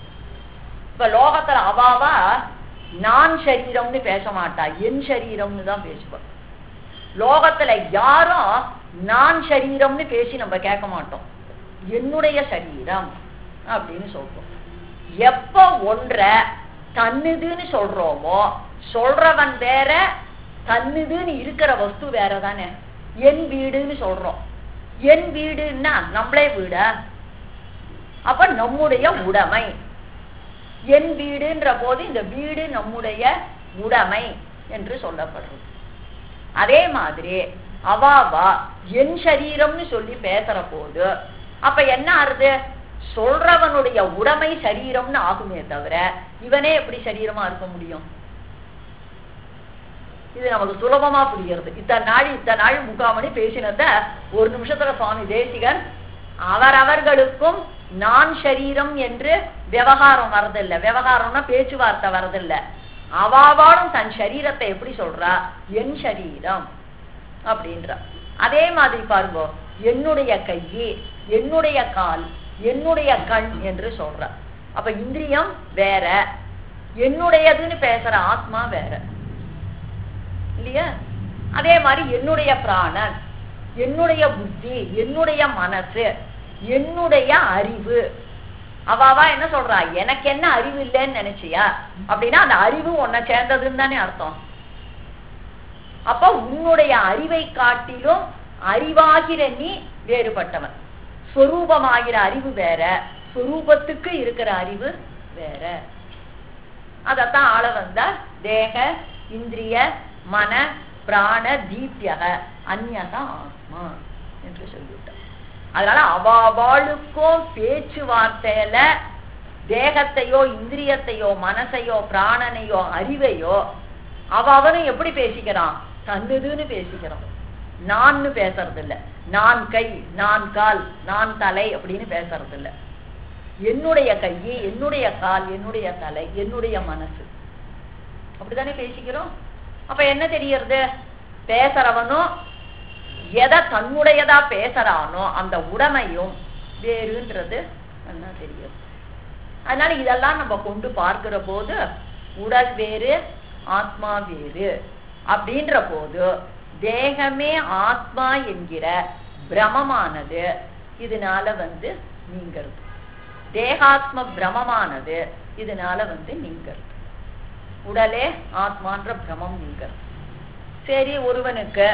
இப்ப லோகத்துல அவாவா நான் சரீரம்னு பேச மாட்டா என் சரீரம்னு தான் பேசுவா லோகத்துல யாரும் நான் சரீரம்னு பேசி நம்ம கேட்க மாட்டோம் என்னுடைய சரீரம் அப்படின்னு சொல்றோம் எப்ப ஒன்ற தன்னுதுன்னு சொல்றோமோ சொல்றவன் வேற தன்னுதுன்னு இருக்கிற வஸ்து வேற தானே என் வீடுன்னு சொல்றோம் என் வீடுன்னா நம்மளே வீடா அப்ப நம்முடைய உடைமை என் வீடுன்ற போது இந்த வீடு நம்முடைய உடைமை என்று சொல்லப்படுறது அதே மாதிரி அவாவா என் சரீரம்னு சொல்லி பேசுற போது அப்ப என்ன ஆறுது சொல்றவனுடைய உடைமை சரீரம்னு ஆகுமே தவிர இவனே எப்படி சரீரமா இருக்க முடியும் இது நமக்கு சுலபமா புரிகிறது இத்தனை நாள் இத்தனை நாள் முக்காமணி பேசினத ஒரு நிமிஷத்துல சுவாமி தேசிகன் அவரவர்களுக்கும் நான் சரீரம் என்று விவகாரம் வரதில்லை விவகாரம்னா பேச்சுவார்த்தை வரதில்லை அவாவாலும் தன் சரீரத்தை எப்படி சொல்றா என் சரீரம் அப்படின்றா அதே மாதிரி பாருங்க என்னுடைய கையே என்னுடைய கால் என்னுடைய கண் என்று சொல்றா அப்ப இந்திரியம் வேற என்னுடையதுன்னு பேசுற ஆத்மா வேற இல்லையா அதே மாதிரி என்னுடைய பிராணன் என்னுடைய புத்தி என்னுடைய மனசு என்னுடைய அறிவு அவாவா என்ன சொல்றா எனக்கு என்ன அறிவு இல்லைன்னு நினைச்சியா அப்படின்னா அந்த அறிவு உன்னை சேர்ந்ததுன்னு தானே அர்த்தம் அப்ப உன்னுடைய அறிவை காட்டிலும் அறிவாகிற நீ வேறுபட்டவன் சொரூபமாகிற அறிவு வேற சொரூபத்துக்கு இருக்கிற அறிவு வேற அதத்தான் ஆள வந்தா தேக இந்திரிய மன பிராண தீப்யக அந்நதா ஆத்மா என்று சொல்லிவிட்டார் அதனால அவாவாளுக்கும் பேச்சுவார்த்தையில தேகத்தையோ இந்திரியத்தையோ மனசையோ பிராணனையோ அறிவையோ அவ அவனும் எப்படி பேசிக்கிறான் தன்னுதுன்னு பேசிக்கிறான் நான்னு பேசுறது இல்ல நான் கை நான் கால் நான் தலை அப்படின்னு பேசுறது இல்ல என்னுடைய கையை என்னுடைய கால் என்னுடைய தலை என்னுடைய மனசு அப்படித்தானே பேசிக்கிறோம் அப்ப என்ன தெரியறது பேசுறவனும் எதை தன்னுடையதா பேசுறானோ அந்த உடைமையும் வேறுன்றது என்ன தெரியும் அதனால இதெல்லாம் நம்ம கொண்டு பார்க்கிற போது உடல் வேறு ஆத்மா வேறு அப்படின்ற போது தேகமே ஆத்மா என்கிற பிரமமானது இதனால வந்து நீங்கிறது தேகாத்ம பிரமமானது இதனால வந்து நீங்கிறது உடலே ஆத்மான்ற பிரமம் நீங்கிறது சரி ஒருவனுக்கு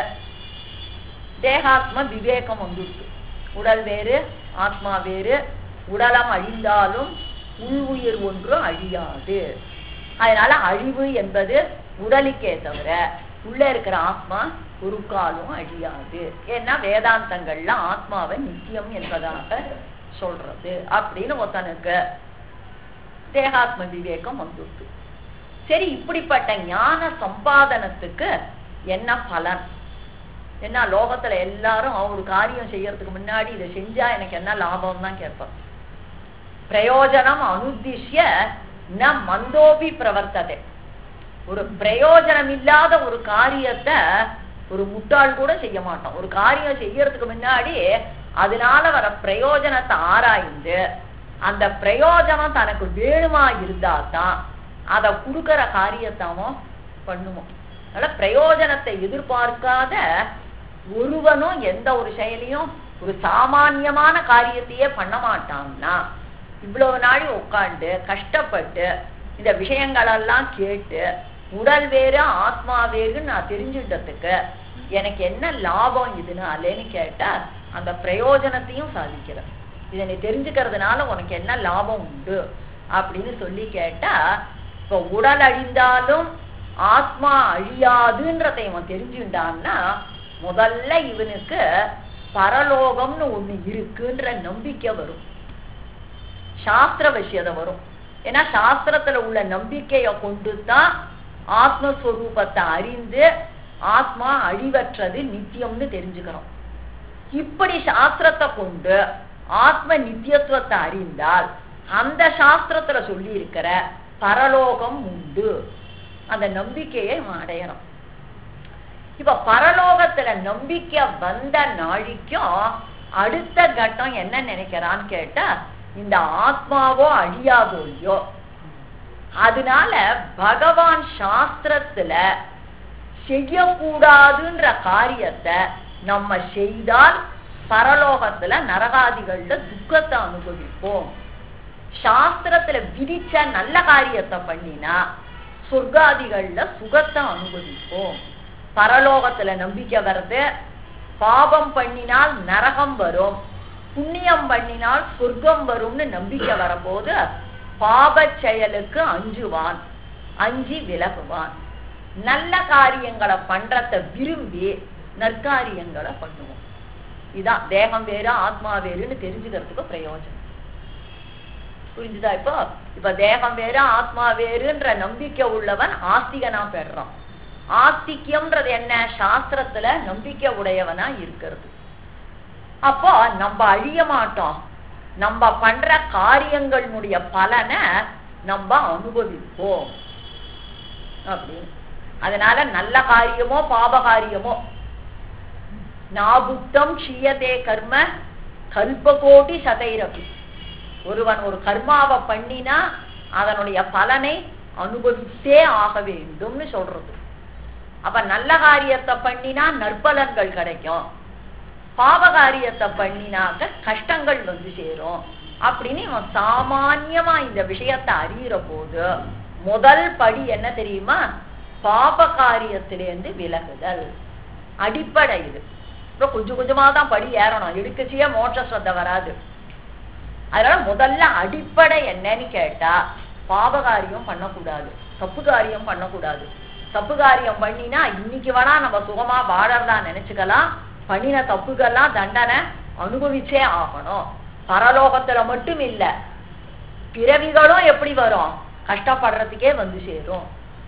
தேகாத்ம விவேகம் வந்துட்டு உடல் வேறு ஆத்மா வேறு உடலம் அழிந்தாலும் உள் உயிர் ஒன்று அழியாது அதனால அழிவு என்பது உடலுக்கே தவிர உள்ள இருக்கிற ஆத்மா ஒரு காலும் அழியாது ஏன்னா வேதாந்தங்கள்ல ஆத்மாவை நித்தியம் என்பதாக சொல்றது அப்படின்னு ஒருத்தனுக்கு தேகாத்ம விவேகம் வந்துடுது சரி இப்படிப்பட்ட ஞான சம்பாதனத்துக்கு என்ன பலன் என்ன லோகத்துல எல்லாரும் ஒரு காரியம் செய்யறதுக்கு முன்னாடி இதை செஞ்சா எனக்கு என்ன லாபம் தான் கேட்பான் பிரயோஜனம் அனுத்திஷ்ய ந மந்தோபி பிரவர்த்ததே ஒரு பிரயோஜனம் இல்லாத ஒரு காரியத்தை ஒரு முட்டாள் கூட செய்ய மாட்டான் ஒரு காரியம் செய்யறதுக்கு முன்னாடி அதனால வர பிரயோஜனத்தை ஆராய்ந்து அந்த பிரயோஜனம் தனக்கு வேணுமா இருந்தா தான் அதை கொடுக்கற காரியத்தாமோ பண்ணுமோ அதனால பிரயோஜனத்தை எதிர்பார்க்காத ஒருவனும் எந்த ஒரு செயலையும் ஒரு சாமான்யமான காரியத்தையே பண்ண மாட்டான்னா இவ்வளவு நாள் உட்காந்து கஷ்டப்பட்டு இந்த விஷயங்களெல்லாம் கேட்டு உடல் வேறு ஆத்மா வேறுன்னு நான் தெரிஞ்சுட்டதுக்கு எனக்கு என்ன லாபம் இதுனாலேன்னு கேட்டா அந்த பிரயோஜனத்தையும் சாதிக்கிறேன் இதை நீ தெரிஞ்சுக்கிறதுனால உனக்கு என்ன லாபம் உண்டு அப்படின்னு சொல்லி கேட்டா இப்ப உடல் அழிந்தாலும் ஆத்மா அழியாதுன்றதை இவன் தெரிஞ்சுட்டான்னா முதல்ல இவனுக்கு பரலோகம்னு ஒண்ணு இருக்குன்ற நம்பிக்கை வரும் சாஸ்திர விஷயத்தை வரும் ஏன்னா சாஸ்திரத்துல உள்ள நம்பிக்கைய கொண்டு தான் ஆத்மஸ்வரூபத்தை அறிந்து ஆத்மா அழிவற்றது நித்தியம்னு தெரிஞ்சுக்கிறோம் இப்படி சாஸ்திரத்தை கொண்டு ஆத்ம நித்தியத்துவத்தை அறிந்தால் அந்த சாஸ்திரத்துல சொல்லி இருக்கிற பரலோகம் உண்டு அந்த நம்பிக்கையை இவன் அடையணும் இப்ப பரலோகத்துல நம்பிக்கை வந்த நாளைக்கும் அடுத்த கட்டம் என்ன நினைக்கிறான்னு கேட்டா இந்த ஆத்மாவோ அழியாதோ இல்லையோ அதனால பகவான் சாஸ்திரத்துல செய்யக்கூடாதுன்ற காரியத்தை நம்ம செய்தால் பரலோகத்துல நரகாதிகள்ல துக்கத்தை அனுபவிப்போம் சாஸ்திரத்துல விதிச்ச நல்ல காரியத்தை பண்ணினா சொர்க்காதிகள்ல சுகத்தை அனுபவிப்போம் பரலோகத்துல நம்பிக்கை வருது பாபம் பண்ணினால் நரகம் வரும் புண்ணியம் பண்ணினால் சொர்க்கம் வரும்னு நம்பிக்கை வரபோது பாப செயலுக்கு அஞ்சுவான் அஞ்சி விலகுவான் நல்ல காரியங்களை பண்றத விரும்பி நற்காரியங்களை பண்ணுவோம் இதான் தேகம் வேறு ஆத்மா வேறுன்னு தெரிஞ்சுக்கிறதுக்கு பிரயோஜனம் புரிஞ்சுதா இப்போ இப்ப தேகம் வேறு ஆத்மா வேறுன்ற நம்பிக்கை உள்ளவன் ஆஸ்திகனா பெறான் ஆஸ்திக்யம்ன்றது என்ன சாஸ்திரத்துல நம்பிக்கை உடையவனா இருக்கிறது அப்போ நம்ம அழிய மாட்டோம் நம்ம பண்ற காரியங்களினுடைய பலனை நம்ம அனுபவிப்போம் அப்படின்னு அதனால நல்ல காரியமோ பாப காரியமோ நாபுத்தம் க்ஷீயதே கர்ம கல்பகோடி சதைரபி ஒருவன் ஒரு கர்மாவை பண்ணினா அதனுடைய பலனை அனுபவித்தே ஆக வேண்டும்னு சொல்றது அப்ப நல்ல காரியத்தை பண்ணினா நற்பலன்கள் கிடைக்கும் பாவ காரியத்தை பண்ணினாக்க கஷ்டங்கள் வந்து சேரும் அப்படின்னு இவன் சாமான்யமா இந்த விஷயத்தை அறியிற போது முதல் படி என்ன தெரியுமா பாப காரியத்திலேருந்து விலகுதல் அடிப்படை இது இப்போ கொஞ்சம் கொஞ்சமா தான் படி ஏறணும் எடுக்கச்சியே மோட்ச ஸ்ரத்த வராது அதனால முதல்ல அடிப்படை என்னன்னு கேட்டா பாப காரியம் பண்ணக்கூடாது தப்பு காரியம் பண்ணக்கூடாது தப்பு காரியம் பண்ணினா இன்னைக்கு வேணா நம்ம சுகமா வாழறதா நினைச்சுக்கலாம் பண்ணின தப்புக்கெல்லாம் தண்டனை அனுபவிச்சே ஆகணும் பரலோகத்துல மட்டும் இல்ல பிறவிகளும் எப்படி வரும் கஷ்டப்படுறதுக்கே வந்து சேரும்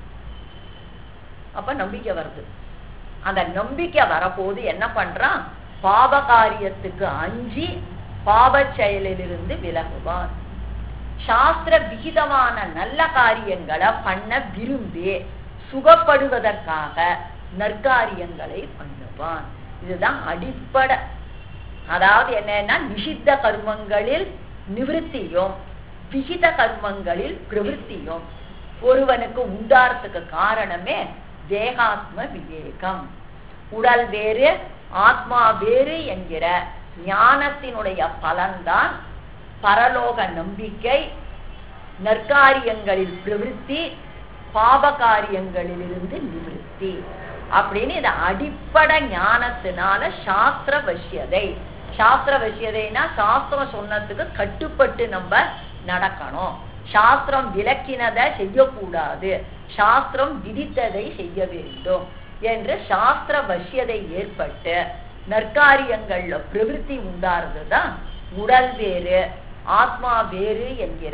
அப்ப நம்பிக்கை வருது அந்த நம்பிக்கை வரப்போது என்ன பண்றான் பாப காரியத்துக்கு அஞ்சி பாப செயலிலிருந்து விலகுவான் சாஸ்திர விகிதமான நல்ல காரியங்களை பண்ண விரும்பி சுகப்படுவதற்காக நற்காரியங்களை பண்ணுவான் இதுதான் அடிப்படை அதாவது என்னன்னா நிஷித்த கர்மங்களில் நிவிருத்தியும் விகித கர்மங்களில் பிரவருத்தியும் ஒருவனுக்கு உண்டாரத்துக்கு காரணமே தேகாத்ம விவேகம் உடல் வேறு ஆத்மா வேறு என்கிற ஞானத்தினுடைய பலன்தான் பரலோக நம்பிக்கை நற்காரியங்களில் பிரவருத்தி பாப காரியங்களிலிருந்து நிவர்த்தி அப்படின்னு இது அடிப்படை ஞானத்தினால சாஸ்திர வசியதை சாஸ்திர வசியதைனா சாஸ்திரம் சொன்னதுக்கு கட்டுப்பட்டு நம்ம நடக்கணும் சாஸ்திரம் விளக்கினதை செய்யக்கூடாது சாஸ்திரம் விதித்ததை செய்ய வேண்டும் என்று சாஸ்திர வசியதை ஏற்பட்டு நற்காரியங்கள்ல பிரவிற்த்தி உண்டாறதுதான் உடல் வேறு ஆத்மா வேறு என்கிற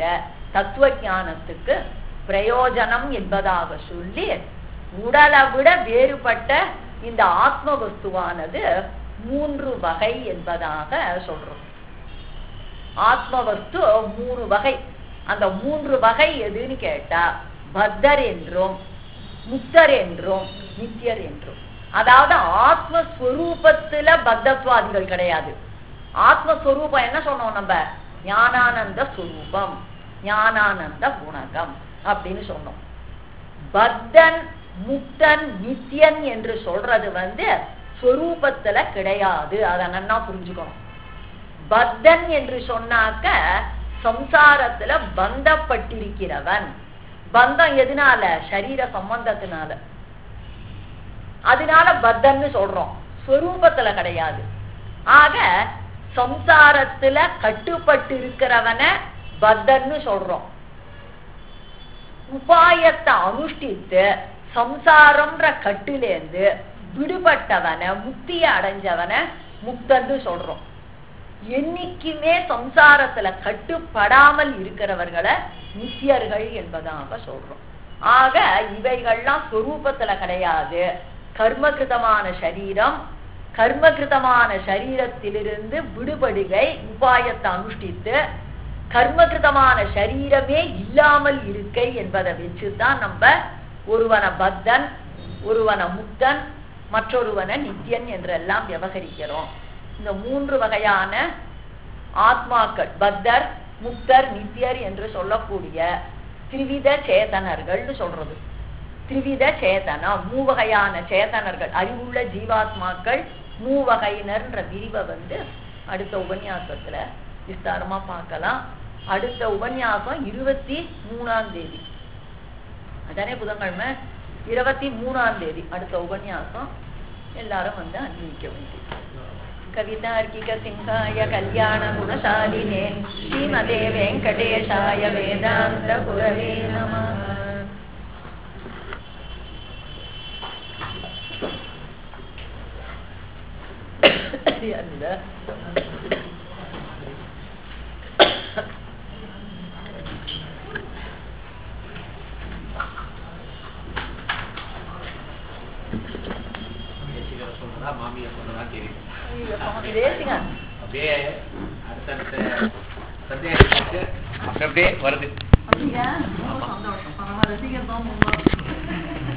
தத்துவ ஞானத்துக்கு பிரயோஜனம் என்பதாக சொல்லி உடலை விட வேறுபட்ட இந்த ஆத்ம வஸ்துவானது மூன்று வகை என்பதாக சொல்றோம் ஆத்ம வஸ்து மூணு வகை அந்த மூன்று வகை எதுன்னு கேட்டா பத்தர் என்றும் முக்தர் என்றும் நித்தியர் என்றும் அதாவது ஆத்மஸ்வரூபத்துல பத்தத்வாதிகள் கிடையாது ஆத்மஸ்வரூபம் என்ன சொன்னோம் நம்ம ஞானானந்த ஸ்வரூபம் ஞானானந்த குணகம் அப்படின்னு சொன்னோம் பத்தன் முக்தன் நித்தியன் என்று சொல்றது வந்து ஸ்வரூபத்துல கிடையாது அதை நன்னா புரிஞ்சுக்கணும் பத்தன் என்று சொன்னாக்க சம்சாரத்துல பந்தப்பட்டிருக்கிறவன் பந்தம் எதனால சரீர சம்பந்தத்தினால அதனால பத்தன்னு சொல்றோம் ஸ்வரூபத்துல கிடையாது ஆக சம்சாரத்துல கட்டுப்பட்டு இருக்கிறவன பத்தன்னு சொல்றோம் உபாயத்தை அனுஷ்டித்து சம்சாரம்ன்ற கட்டிலேந்து விடுபட்டவன முக்திய அடைஞ்சவன முக்தன்னு சொல்றோம் என்னைக்குமே சம்சாரத்துல கட்டுப்படாமல் இருக்கிறவர்களை நித்தியர்கள் என்பதாக சொல்றோம் ஆக இவைகள்லாம் சொரூபத்துல கிடையாது கர்மகிருதமான சரீரம் கர்மகிருதமான சரீரத்திலிருந்து விடுபடுகை உபாயத்தை அனுஷ்டித்து கர்மகிருதமான சரீரமே இல்லாமல் இருக்கை என்பதை வச்சுதான் நம்ம ஒருவன பத்தன் ஒருவன முக்தன் மற்றொருவன நித்தியன் என்றெல்லாம் விவகரிக்கிறோம் இந்த மூன்று வகையான ஆத்மாக்கள் பத்தர் முக்தர் நித்தியர் என்று சொல்லக்கூடிய திரிவித சேதனர்கள்னு சொல்றது திரிவித சேதனம் மூவகையான சேதனர்கள் அறிவுள்ள ஜீவாத்மாக்கள் மூவகையினர்ன்ற பிரிவை வந்து அடுத்த உபன்யாசத்துல விஸ்தாரமா பார்க்கலாம் அடுத்த உபன்யாசம் இருபத்தி மூணாம் தேதி அதானே புதன்கிழமை இருபத்தி மூணாம் தேதி அடுத்த உபன்யாசம் எல்லாரும் வந்து அன்பிக்க வேண்டியது கவிதார்க்கிக சிங்காய கல்யாண குணசாலினே ஸ்ரீமதே வெங்கடேஷாய வேதாந்த குரவே நம அந்த தேசிகர் சொல்றதா மாமியார் சொல்றதா தெரியும் சுவாமி தேசிகன் அப்படியே அடுத்தடுத்த சந்தேகத்துக்கு அப்படி அப்படியே வருது அப்படியா ரொம்ப சந்தோஷம் பரவாயில்ல சீக்கிரம் தான்